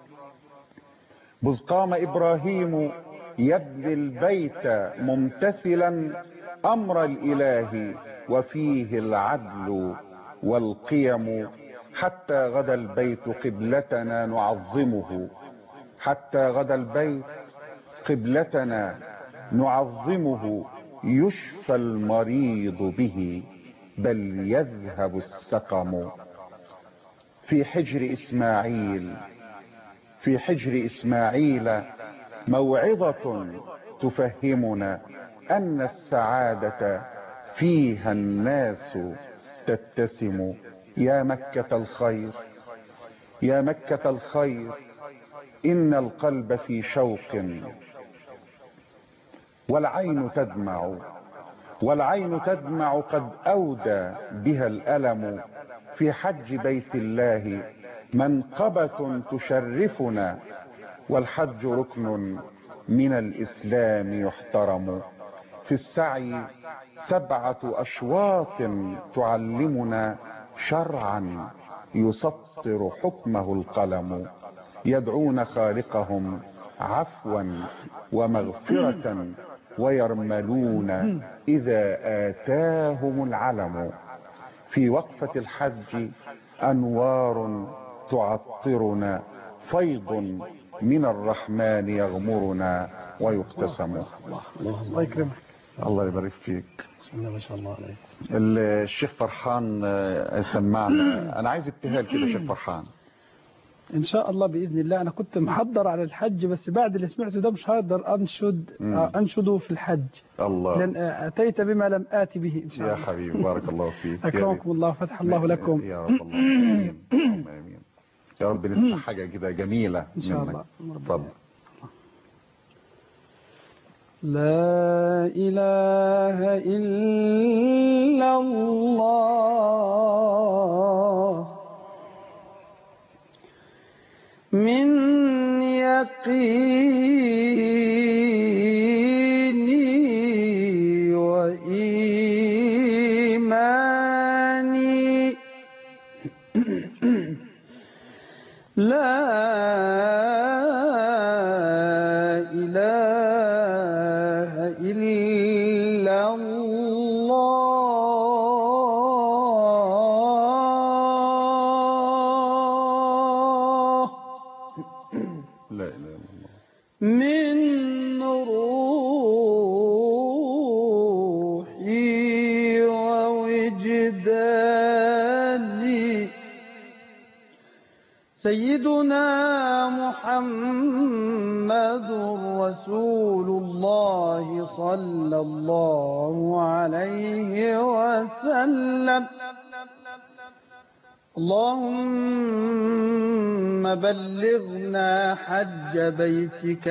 مذ قام إبراهيم يبني البيت ممتثلا أمر الإله وفيه العدل والقيم حتى غدا البيت قبلتنا نعظمه حتى غدا البيت قبلتنا نعظمه يشفى المريض به بل يذهب السقم في حجر إسماعيل في حجر إسماعيل موعظة تفهمنا أن السعادة فيها الناس تتسم يا مكة الخير يا مكة الخير إن القلب في شوق والعين تدمع والعين تدمع قد أودى بها الألم في حج بيت الله منقبة تشرفنا والحج ركن من الإسلام يحترم في السعي سبعة أشواط تعلمنا شرعا يسطر حكمه القلم يدعون خالقهم عفوا ومغفرة ويرملون إذا آتاهم العلم في وقفة الحج أنوار تعطرنا فيض من الرحمن يغمرنا ويقتسم الله يكرمك الله يبارك فيك بسم الله ما شاء الله عليك الشيخ فرحان آه، سمعنا انا عايز ابتهال كده شيخ فرحان ان شاء الله باذن الله انا كنت محضر على الحج بس بعد اللي سمعته ده مش هقدر انشد مم. آه، انشده في الحج الله لان آه، اتيت بما لم اتي به ان شاء يا الله حبيبي بارك الله فيك يا اكرمكم الله فتح الله لكم يا رب الله امين اللهم امين يا رب نسمع حاجه كده جميله ان شاء منك. الله اتفضل لا إله إلا الله من يقيني وإيماني لا إله إلا الله لا اله الا الله من روحي ووجداني سيدنا محمد رسول الله صلى الله عليه وسلم اللهم بلغنا حج بيتك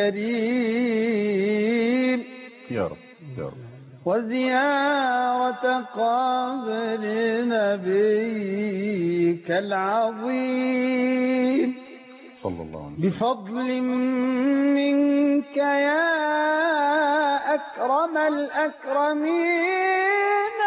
الكريم يا رب يا رب وزيارة قبر نبيك العظيم صلى الله عليه وسلم بفضل منك يا أكرم الأكرمين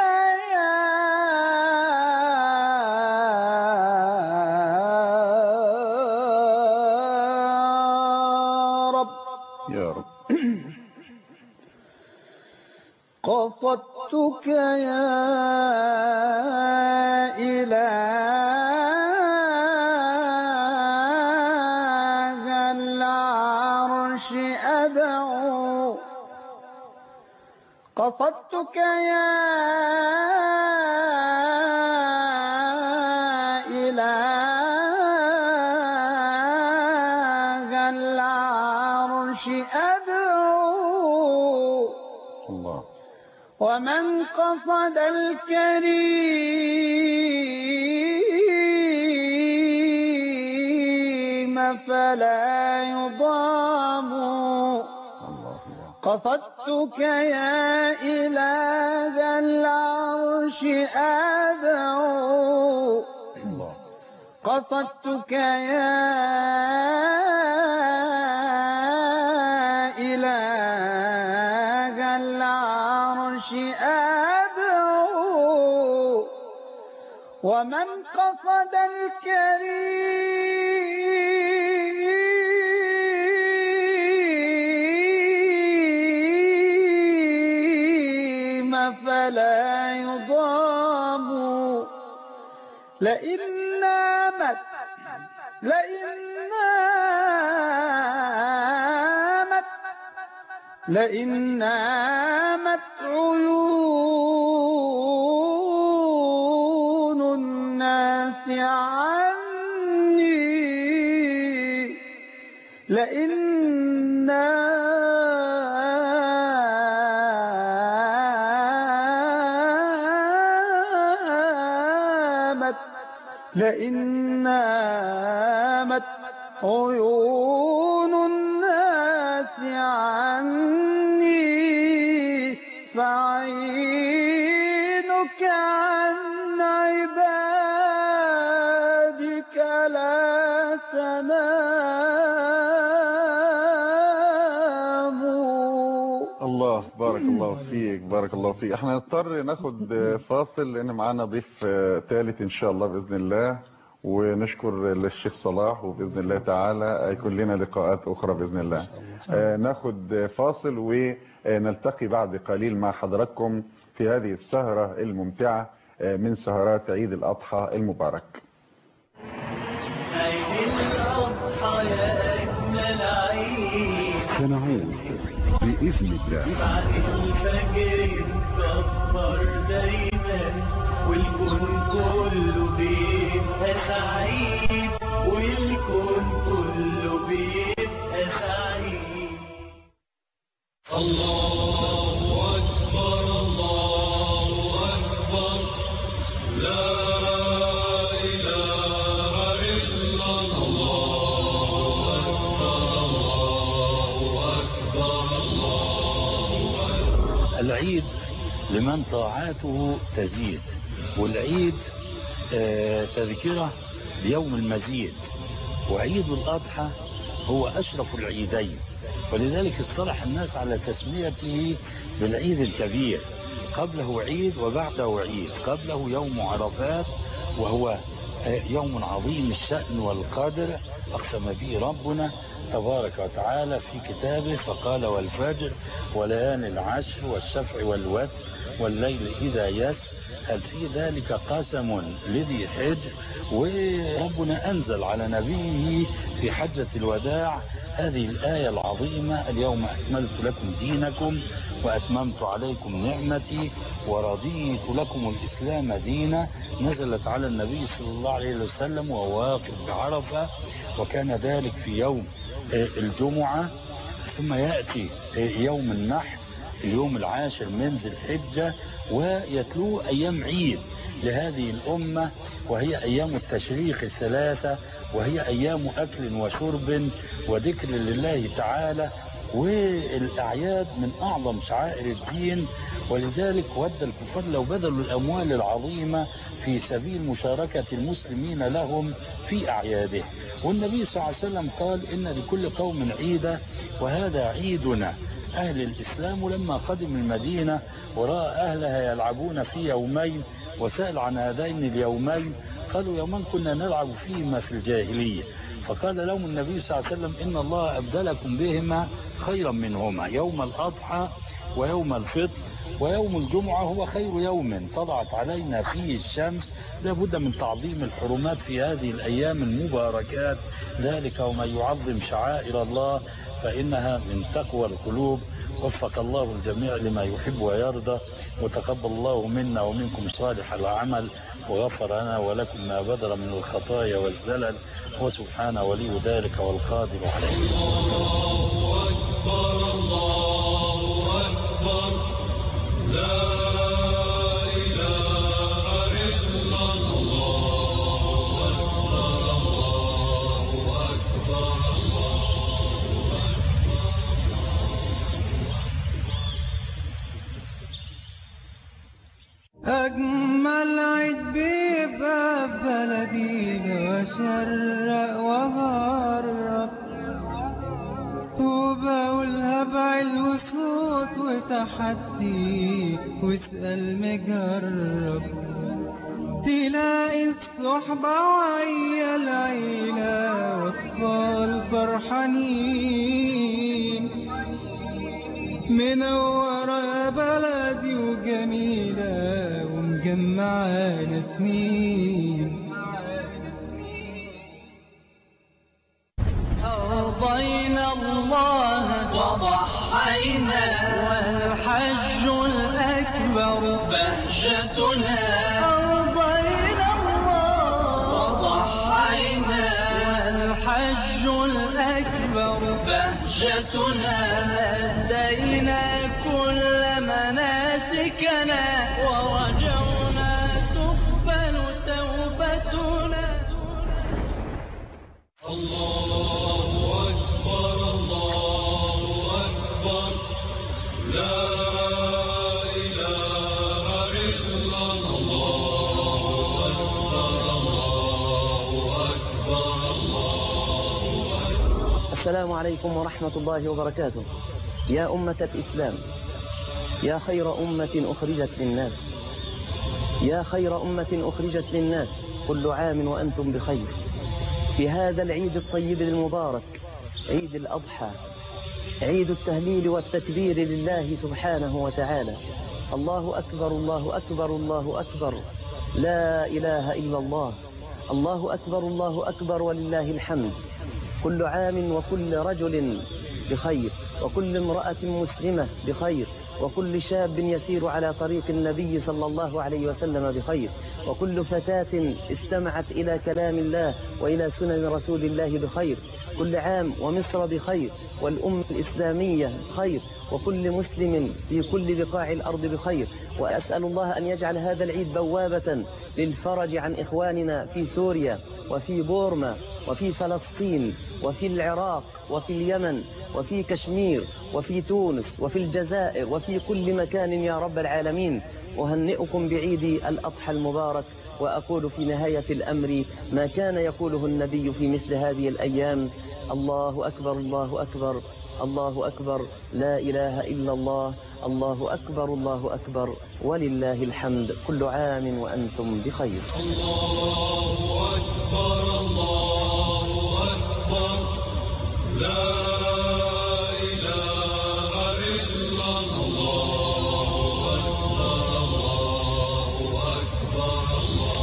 يا رب يا رب قصدتك يا إله العرش أدعو قصدتك يا إله العرش أدعو الله ومن قصد الكريم فلا يضام الله الله قصدتك يا إله العرش أدعو الله قصدتك يا إله العرش أدعو ومن قصد الكريم فلا يضام لئن نامت لئن نامت لئن نامت عيون الناس عني لئن نامت لئن نامت عيون الناس عني فعينك عن عبادك لا تنام الله بارك الله فيك بارك الله فيك احنا نضطر ناخد فاصل لان معانا ضيف ثالث ان شاء الله باذن الله ونشكر الشيخ صلاح وباذن الله تعالى يكون لنا لقاءات اخرى باذن الله آه، ناخد فاصل ونلتقي بعد قليل مع حضراتكم في هذه السهرة الممتعة آه، من سهرات عيد الأضحى المبارك عيد الأضحى يا أجمل عيد سنعود بإذن الله بعد الفجر نكبر دايما والكون كله بيبقى سعيد والكون كله بيبقى سعيد الله أكبر الله أكبر لا إله إلا الله العيد لمن طاعاته تزيد والعيد آه، تذكرة بيوم المزيد وعيد الأضحى هو أشرف العيدين ولذلك اصطلح الناس على تسميته بالعيد الكبير قبله عيد وبعده عيد قبله يوم عرفات وهو آه، يوم عظيم الشأن والقدر أقسم به ربنا تبارك وتعالى في كتابه فقال والفجر وليالي العشر والشفع والوتر والليل إذا يس هل في ذلك قسم لذي حجر وربنا أنزل على نبيه في حجة الوداع هذه الآية العظيمة اليوم أكملت لكم دينكم وأتممت عليكم نعمتي ورضيت لكم الإسلام دينا نزلت على النبي صلى الله عليه وسلم وهو واقف بعرفة وكان ذلك في يوم آه، الجمعة ثم يأتي آه، يوم النحر اليوم العاشر من ذي الحجة ويتلوه أيام عيد لهذه الأمة وهي أيام التشريق الثلاثة وهي أيام أكل وشرب وذكر لله تعالى والأعياد من أعظم شعائر الدين ولذلك ود الكفار لو بذلوا الأموال العظيمة في سبيل مشاركة المسلمين لهم في أعياده والنبي صلى الله عليه وسلم قال إن لكل قوم عيدا وهذا عيدنا أهل الإسلام لما قدم المدينة ورأى أهلها يلعبون في يومين وسأل عن هذين اليومين قالوا يوما كنا نلعب فيهما في الجاهلية فقال لهم النبي صلى الله عليه وسلم إن الله أبدلكم بهما خيرا منهما يوم الأضحى ويوم الفطر ويوم الجمعة هو خير يوم طلعت علينا فيه الشمس لابد من تعظيم الحرمات في هذه الأيام المباركات ذلك ومن يعظم شعائر الله فإنها من تقوى القلوب وفق الله الجميع لما يحب ويرضى وتقبل الله منا ومنكم صالح العمل وغفر لنا ولكم ما بدر من الخطايا والزلل وسبحان ولي ذلك والقادر عليه أكبر الله أكبر لا إله إلا الله الله أكبر أجمل عيد بيبقى في بلدينا وشرق وغرب وبقولها بعلو وصوت وتحدي واسأل مجرب تلاقي الصحبة ويا العيلة وأطفال فرحانين منورة بلدي وجميلة ومجمعانا سنين أرضينا الله وضحينا والحج الأكبر بهجتنا أرضينا الله وضحينا والحج الأكبر بهجتنا أدينا كل مناسكنا ورجونا تقبل توبتنا السلام عليكم ورحمة الله وبركاته يا أمة الإسلام يا خير أمة أخرجت للناس يا خير أمة أخرجت للناس كل عام وأنتم بخير في هذا العيد الطيب المبارك عيد الأضحى عيد التهليل والتكبير لله سبحانه وتعالى الله أكبر الله أكبر الله أكبر لا إله إلا الله الله أكبر الله أكبر ولله الحمد كل عام وكل رجل بخير وكل امرأة مسلمة بخير وكل شاب يسير على طريق النبي صلى الله عليه وسلم بخير وكل فتاة استمعت إلى كلام الله وإلى سنن رسول الله بخير كل عام ومصر بخير والأمة الإسلامية بخير وكل مسلم في كل بقاع الأرض بخير وأسأل الله أن يجعل هذا العيد بوابة للفرج عن إخواننا في سوريا وفي بورما وفي فلسطين وفي العراق وفي اليمن وفي كشمير وفي تونس وفي الجزائر وفي كل مكان يا رب العالمين أهنئكم بعيد الأضحى المبارك وأقول في نهاية الأمر ما كان يقوله النبي في مثل هذه الأيام الله أكبر الله أكبر الله أكبر لا إله إلا الله الله أكبر الله أكبر ولله الحمد كل عام وأنتم بخير الله أكبر الله أكبر لا إله إلا الله أكبر الله أكبر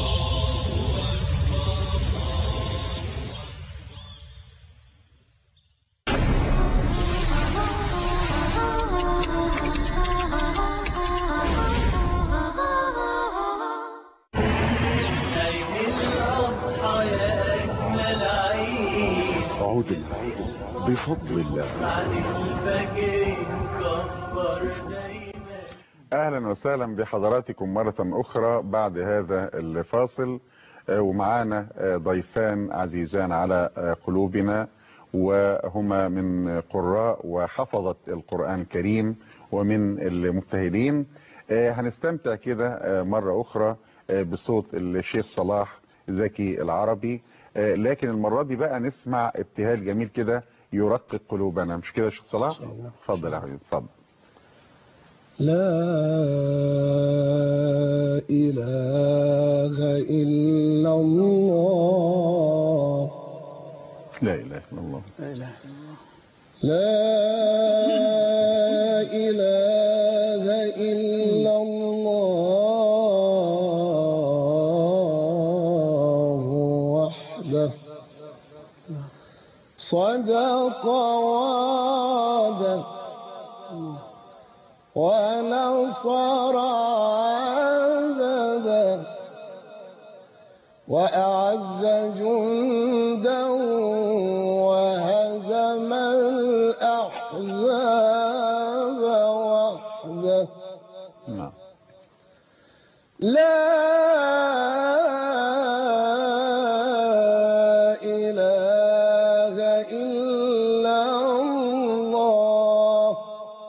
عدنا بفضل الله اهلا وسهلا بحضراتكم مرة اخرى بعد هذا الفاصل آه، ومعانا آه، ضيفان عزيزان على آه، قلوبنا وهما من قراء وحفظة القرآن الكريم ومن المبتهلين آه، هنستمتع كده آه، مرة اخرى آه، بصوت الشيخ صلاح زكي العربي آه، لكن المرة دي بقى نسمع ابتهال جميل كده يرقق قلوبنا مش كده يا شيخ صلاح اتفضل يا حبيبي اتفضل لا إله إلا الله لا اله الا الله لا إله إلا الله وحده صدق وعده ونصر عبده وأعز جندا وهزم الأحزاب وحده نعم لا إله إلا الله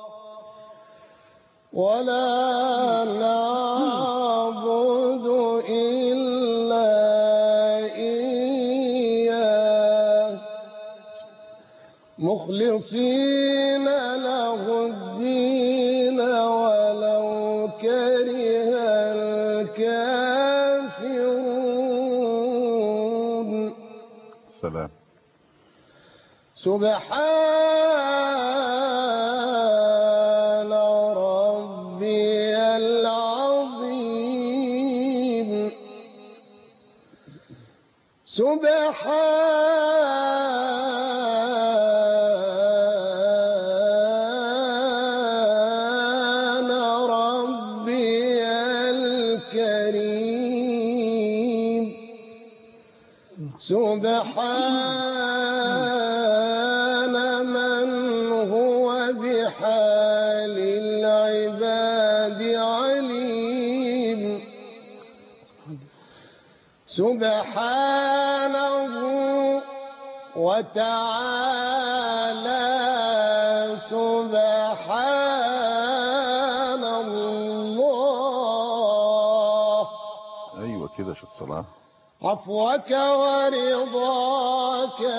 ولا نعبد إلا إياه مخلصين له الدين ولو كره الكافرون سلام سبحان ربي العظيم سبحان ربي الكريم سبحان من هو بحال العباد عليم سبحانه وتعالى سبحان الله ايوه كده يا شيخ صلاح عفوك ورضاك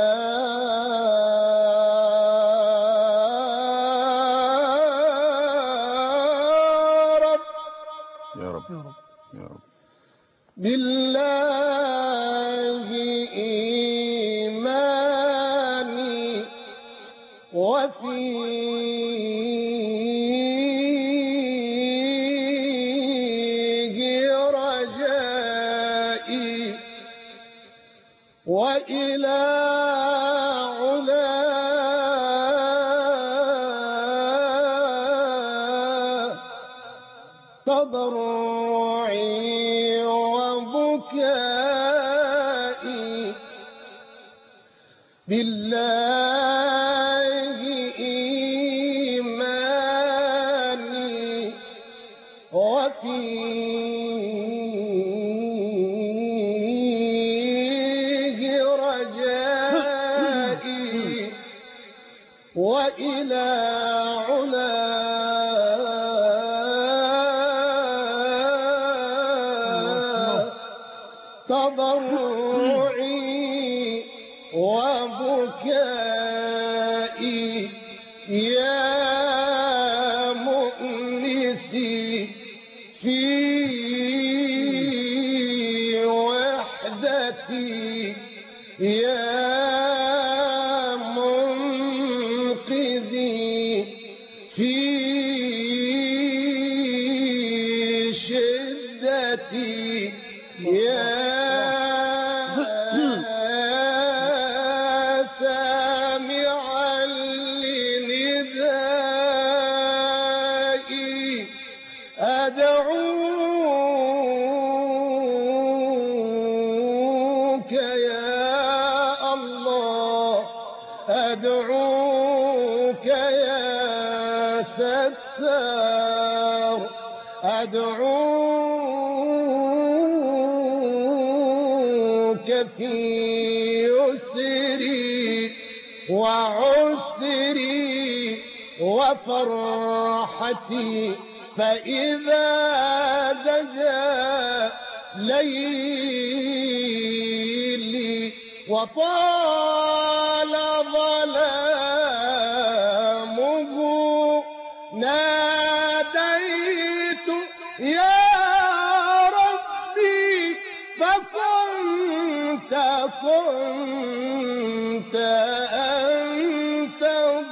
يا رب يا رب يا رب بالله إيماني وفيه رجائي وإلى علا تضرعي وبكائي بالله إيماني وفيه رجائي وإلى علا تضرعي وبكائي يا مؤنسي في وحدتي يا منقذي في شدتي يا سامعا لندائي أدعوك يا الله أدعوك يا ستار أدعوك في يسري وعسري وفرحتي فإذا دجا ليلي وطال ظلامه ناديت يا ربي فكنت كنت أنت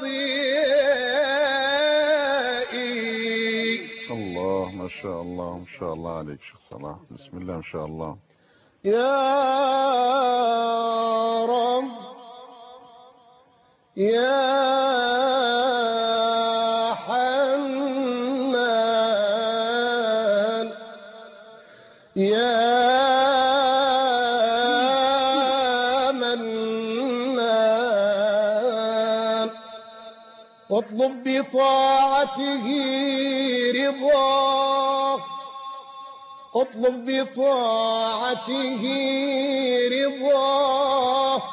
ضيائي الله ما شاء الله ما شاء الله عليك شيخ صلاح بسم الله ما شاء الله يا رب يا حنان يا منان اطلب بطاعته رضاه اطلب بطاعته رضاه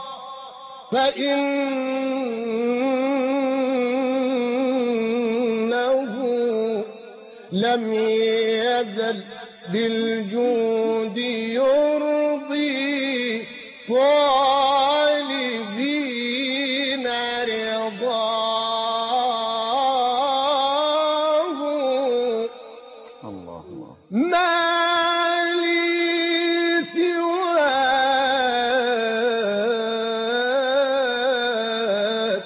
فإنه لم يزل بالجود يرضي طالبين رضاه الله الله ما لي سواك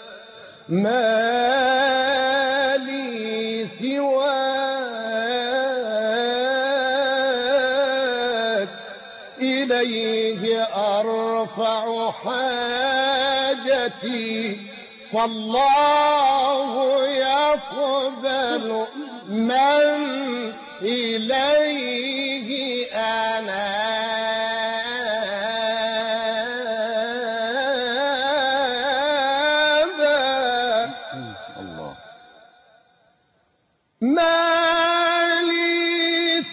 ما لي سواك إليه أرفع حاجتي فالله يقبل من إليه أنابا الله ما لي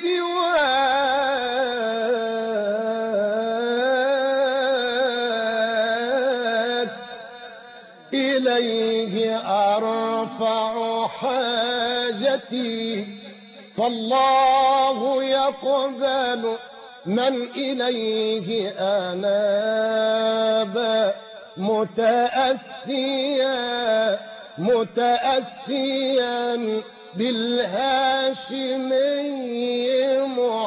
سواك إليه أرفع حاجتي فالله يقبل من إليه أناب متأسيا متأسيا بالهاشمي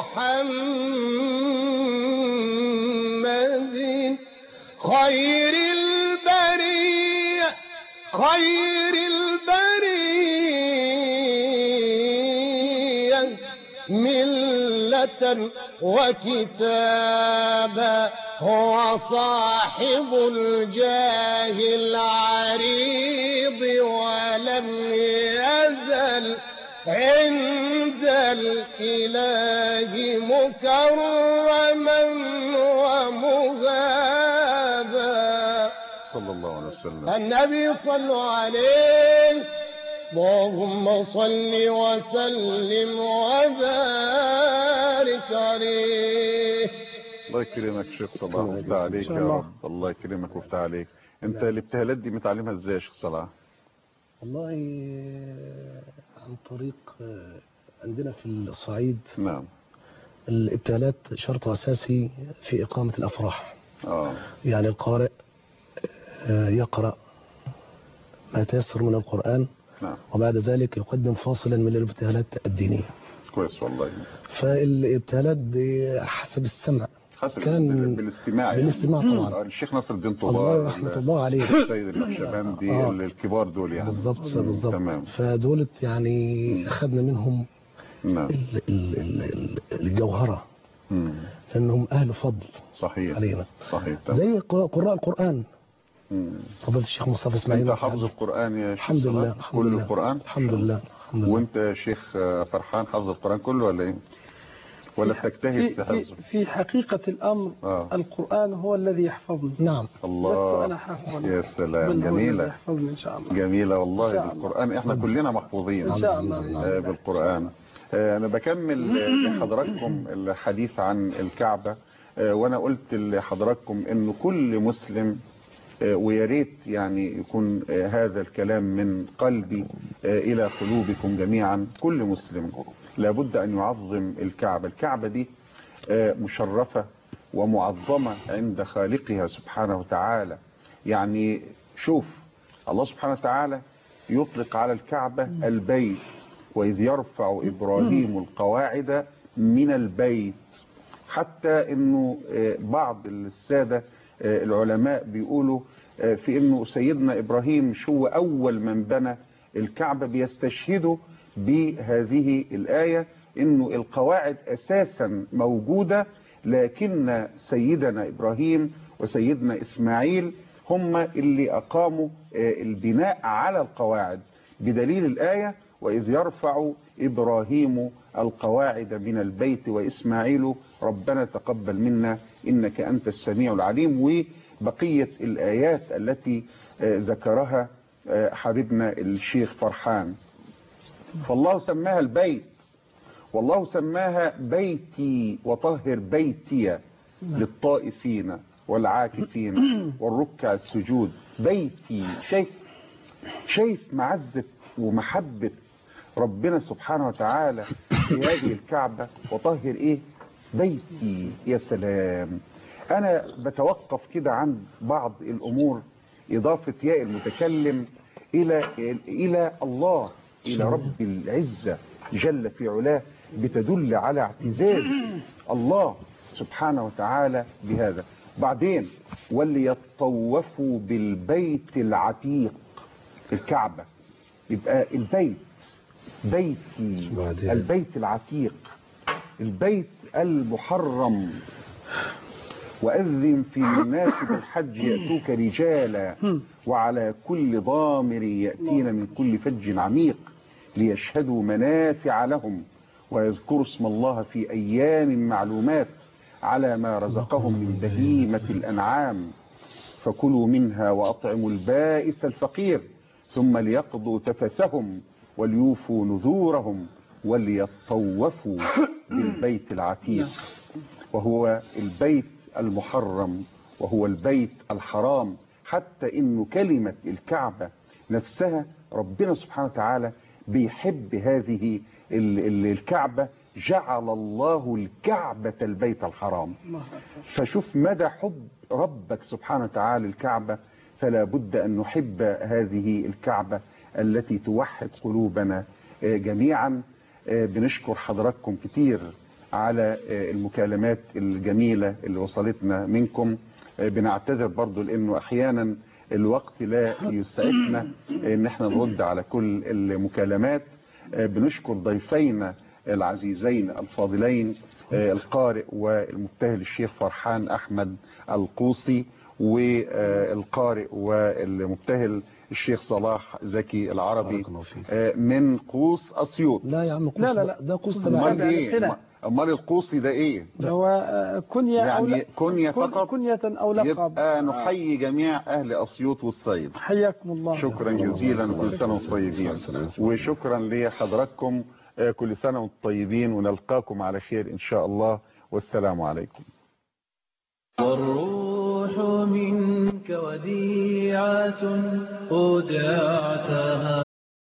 محمد خير البرية خير البرية ملة وكتابا هو صاحب الجاه العريض ولم يزل عند الإله مكرما ومهابا صلى الله عليه وسلم النبي صلوا عليه اللهم صل وسلم وبارك عليه الله يكرمك شيخ صلاح ويفتح عليك شاء يا الله. رب الله يكرمك ويفتح عليك انت الابتهالات دي متعلمها ازاي يا شيخ صلاح والله آه، عن طريق آه، عندنا في الصعيد نعم الابتالات شرط أساسي في إقامة الأفراح اه يعني القارئ آه، يقرأ ما يتيسر من القرآن نعم وبعد ذلك يقدم فاصلا من الابتهالات الدينية كويس والله فالابتهالات دي حسب السمع حسب كان بال- بالاستماع يعني. بالاستماع طبعا. آه، الشيخ نصر الدين الله طوبار رحمة الله عليه السيد النقشبندي آه. الكبار دول يعني بالظبط مم، بالظبط تمام فدولت يعني أخذنا منهم نعم ال- ال- ال- ال- الجوهرة مم. لأنهم أهل فضل صحيح علينا صحيح تمام زي قراء قراء القرآن مم. فضيلة الشيخ مصطفى إسماعيل انت حافظ القرآن يا شيخ الحمد صلاح؟ لله الحمد كل لله القرآن الحمد لله الحمد لله وانت يا شيخ آه، فرحان حافظ القرآن كله ولا ايه ولا في, بتجتهد في في, حفظه في حقيقة الأمر اه القرآن هو الذي يحفظني نعم لست الله أنا حافظا يا سلام بل هو الذي جميلة يحفظني إن شاء الله جميلة إن والله شاء الله. بالقرآن احنا كلنا محفوظين إن شاء الله آه، بالقرآن آه، أنا بكمل آه، لحضراتكم الحديث عن الكعبة آه، وأنا قلت لحضراتكم إنه كل مسلم آه، ويا ريت يعني يكون آه، هذا الكلام من قلبي آه، إلى قلوبكم جميعا كل مسلم لابد أن يعظم الكعبة الكعبة دي آه، مشرفة ومعظمة عند خالقها سبحانه وتعالى يعني شوف الله سبحانه وتعالى يطلق على الكعبة البيت وإذ يرفع إبراهيم القواعد من البيت حتى أنه آه، بعض السادة آه، العلماء بيقولوا آه، في أنه سيدنا إبراهيم مش هو أول من بنى الكعبة بيستشهدوا بهذه الآية أنه القواعد أساسا موجودة لكن سيدنا إبراهيم وسيدنا إسماعيل هم اللي أقاموا آه، البناء على القواعد بدليل الآية وإذ يرفع إبراهيم القواعد من البيت وإسماعيل ربنا تقبل منا إنك أنت السميع العليم وبقية الآيات التي آه، ذكرها آه، حبيبنا الشيخ فرحان فالله سماها البيت والله سماها بيتي وطهر بيتي للطائفين والعاكفين والركع السجود بيتي شايف شايف معزة ومحبة ربنا سبحانه وتعالى في هذه الكعبة وطهر ايه بيتي يا سلام انا بتوقف كده عند بعض الامور اضافة ياء المتكلم الى الى الله الى رب العزة جل في علاه بتدل على اعتزاز الله سبحانه وتعالى بهذا بعدين وليطوفوا بالبيت العتيق الكعبة يبقى البيت بيتي بعدين. البيت العتيق البيت المحرم وأذن في الناس بالحج يأتوك رجالا وعلى كل ضامر يأتين من كل فج عميق ليشهدوا منافع لهم ويذكروا اسم الله في أيام معلومات على ما رزقهم من بهيمة الأنعام فكلوا منها وأطعموا البائس الفقير ثم ليقضوا تفثهم وليوفوا نذورهم وليطوفوا بالبيت العتيق وهو البيت المحرم وهو البيت الحرام حتى انه كلمة الكعبة نفسها ربنا سبحانه وتعالى بيحب هذه ال- ال- الكعبة جعل الله الكعبة البيت الحرام فشوف مدى حب ربك سبحانه وتعالى الكعبة فلا بد أن نحب هذه الكعبة التي توحد قلوبنا آه، جميعا آه، بنشكر حضراتكم كتير على آه، المكالمات الجميلة اللي وصلتنا منكم آه، بنعتذر برضو لأنه أحيانا الوقت لا يسعفنا ان احنا نرد على كل المكالمات آه، بنشكر ضيفينا العزيزين الفاضلين آه، القارئ والمبتهل الشيخ فرحان احمد القوصي والقارئ والمبتهل الشيخ صلاح زكي العربي آه، من قوس اسيوط لا يا عم قوس لا، لا، لا. ده قوس قوس تبع امال ايه هنا. امال القوصي ده ايه هو آه، كنية أو يعني لا- كنية كن- فقط كنية أو لقب يبقى نحيي جميع اهل اسيوط والصيد حياكم الله شكرا جزيلا وكل سنة وانتم طيبين وشكرا لحضراتكم آه، كل سنة وانتم طيبين ونلقاكم على خير إن شاء الله والسلام عليكم والروح منك وديعة أودعتها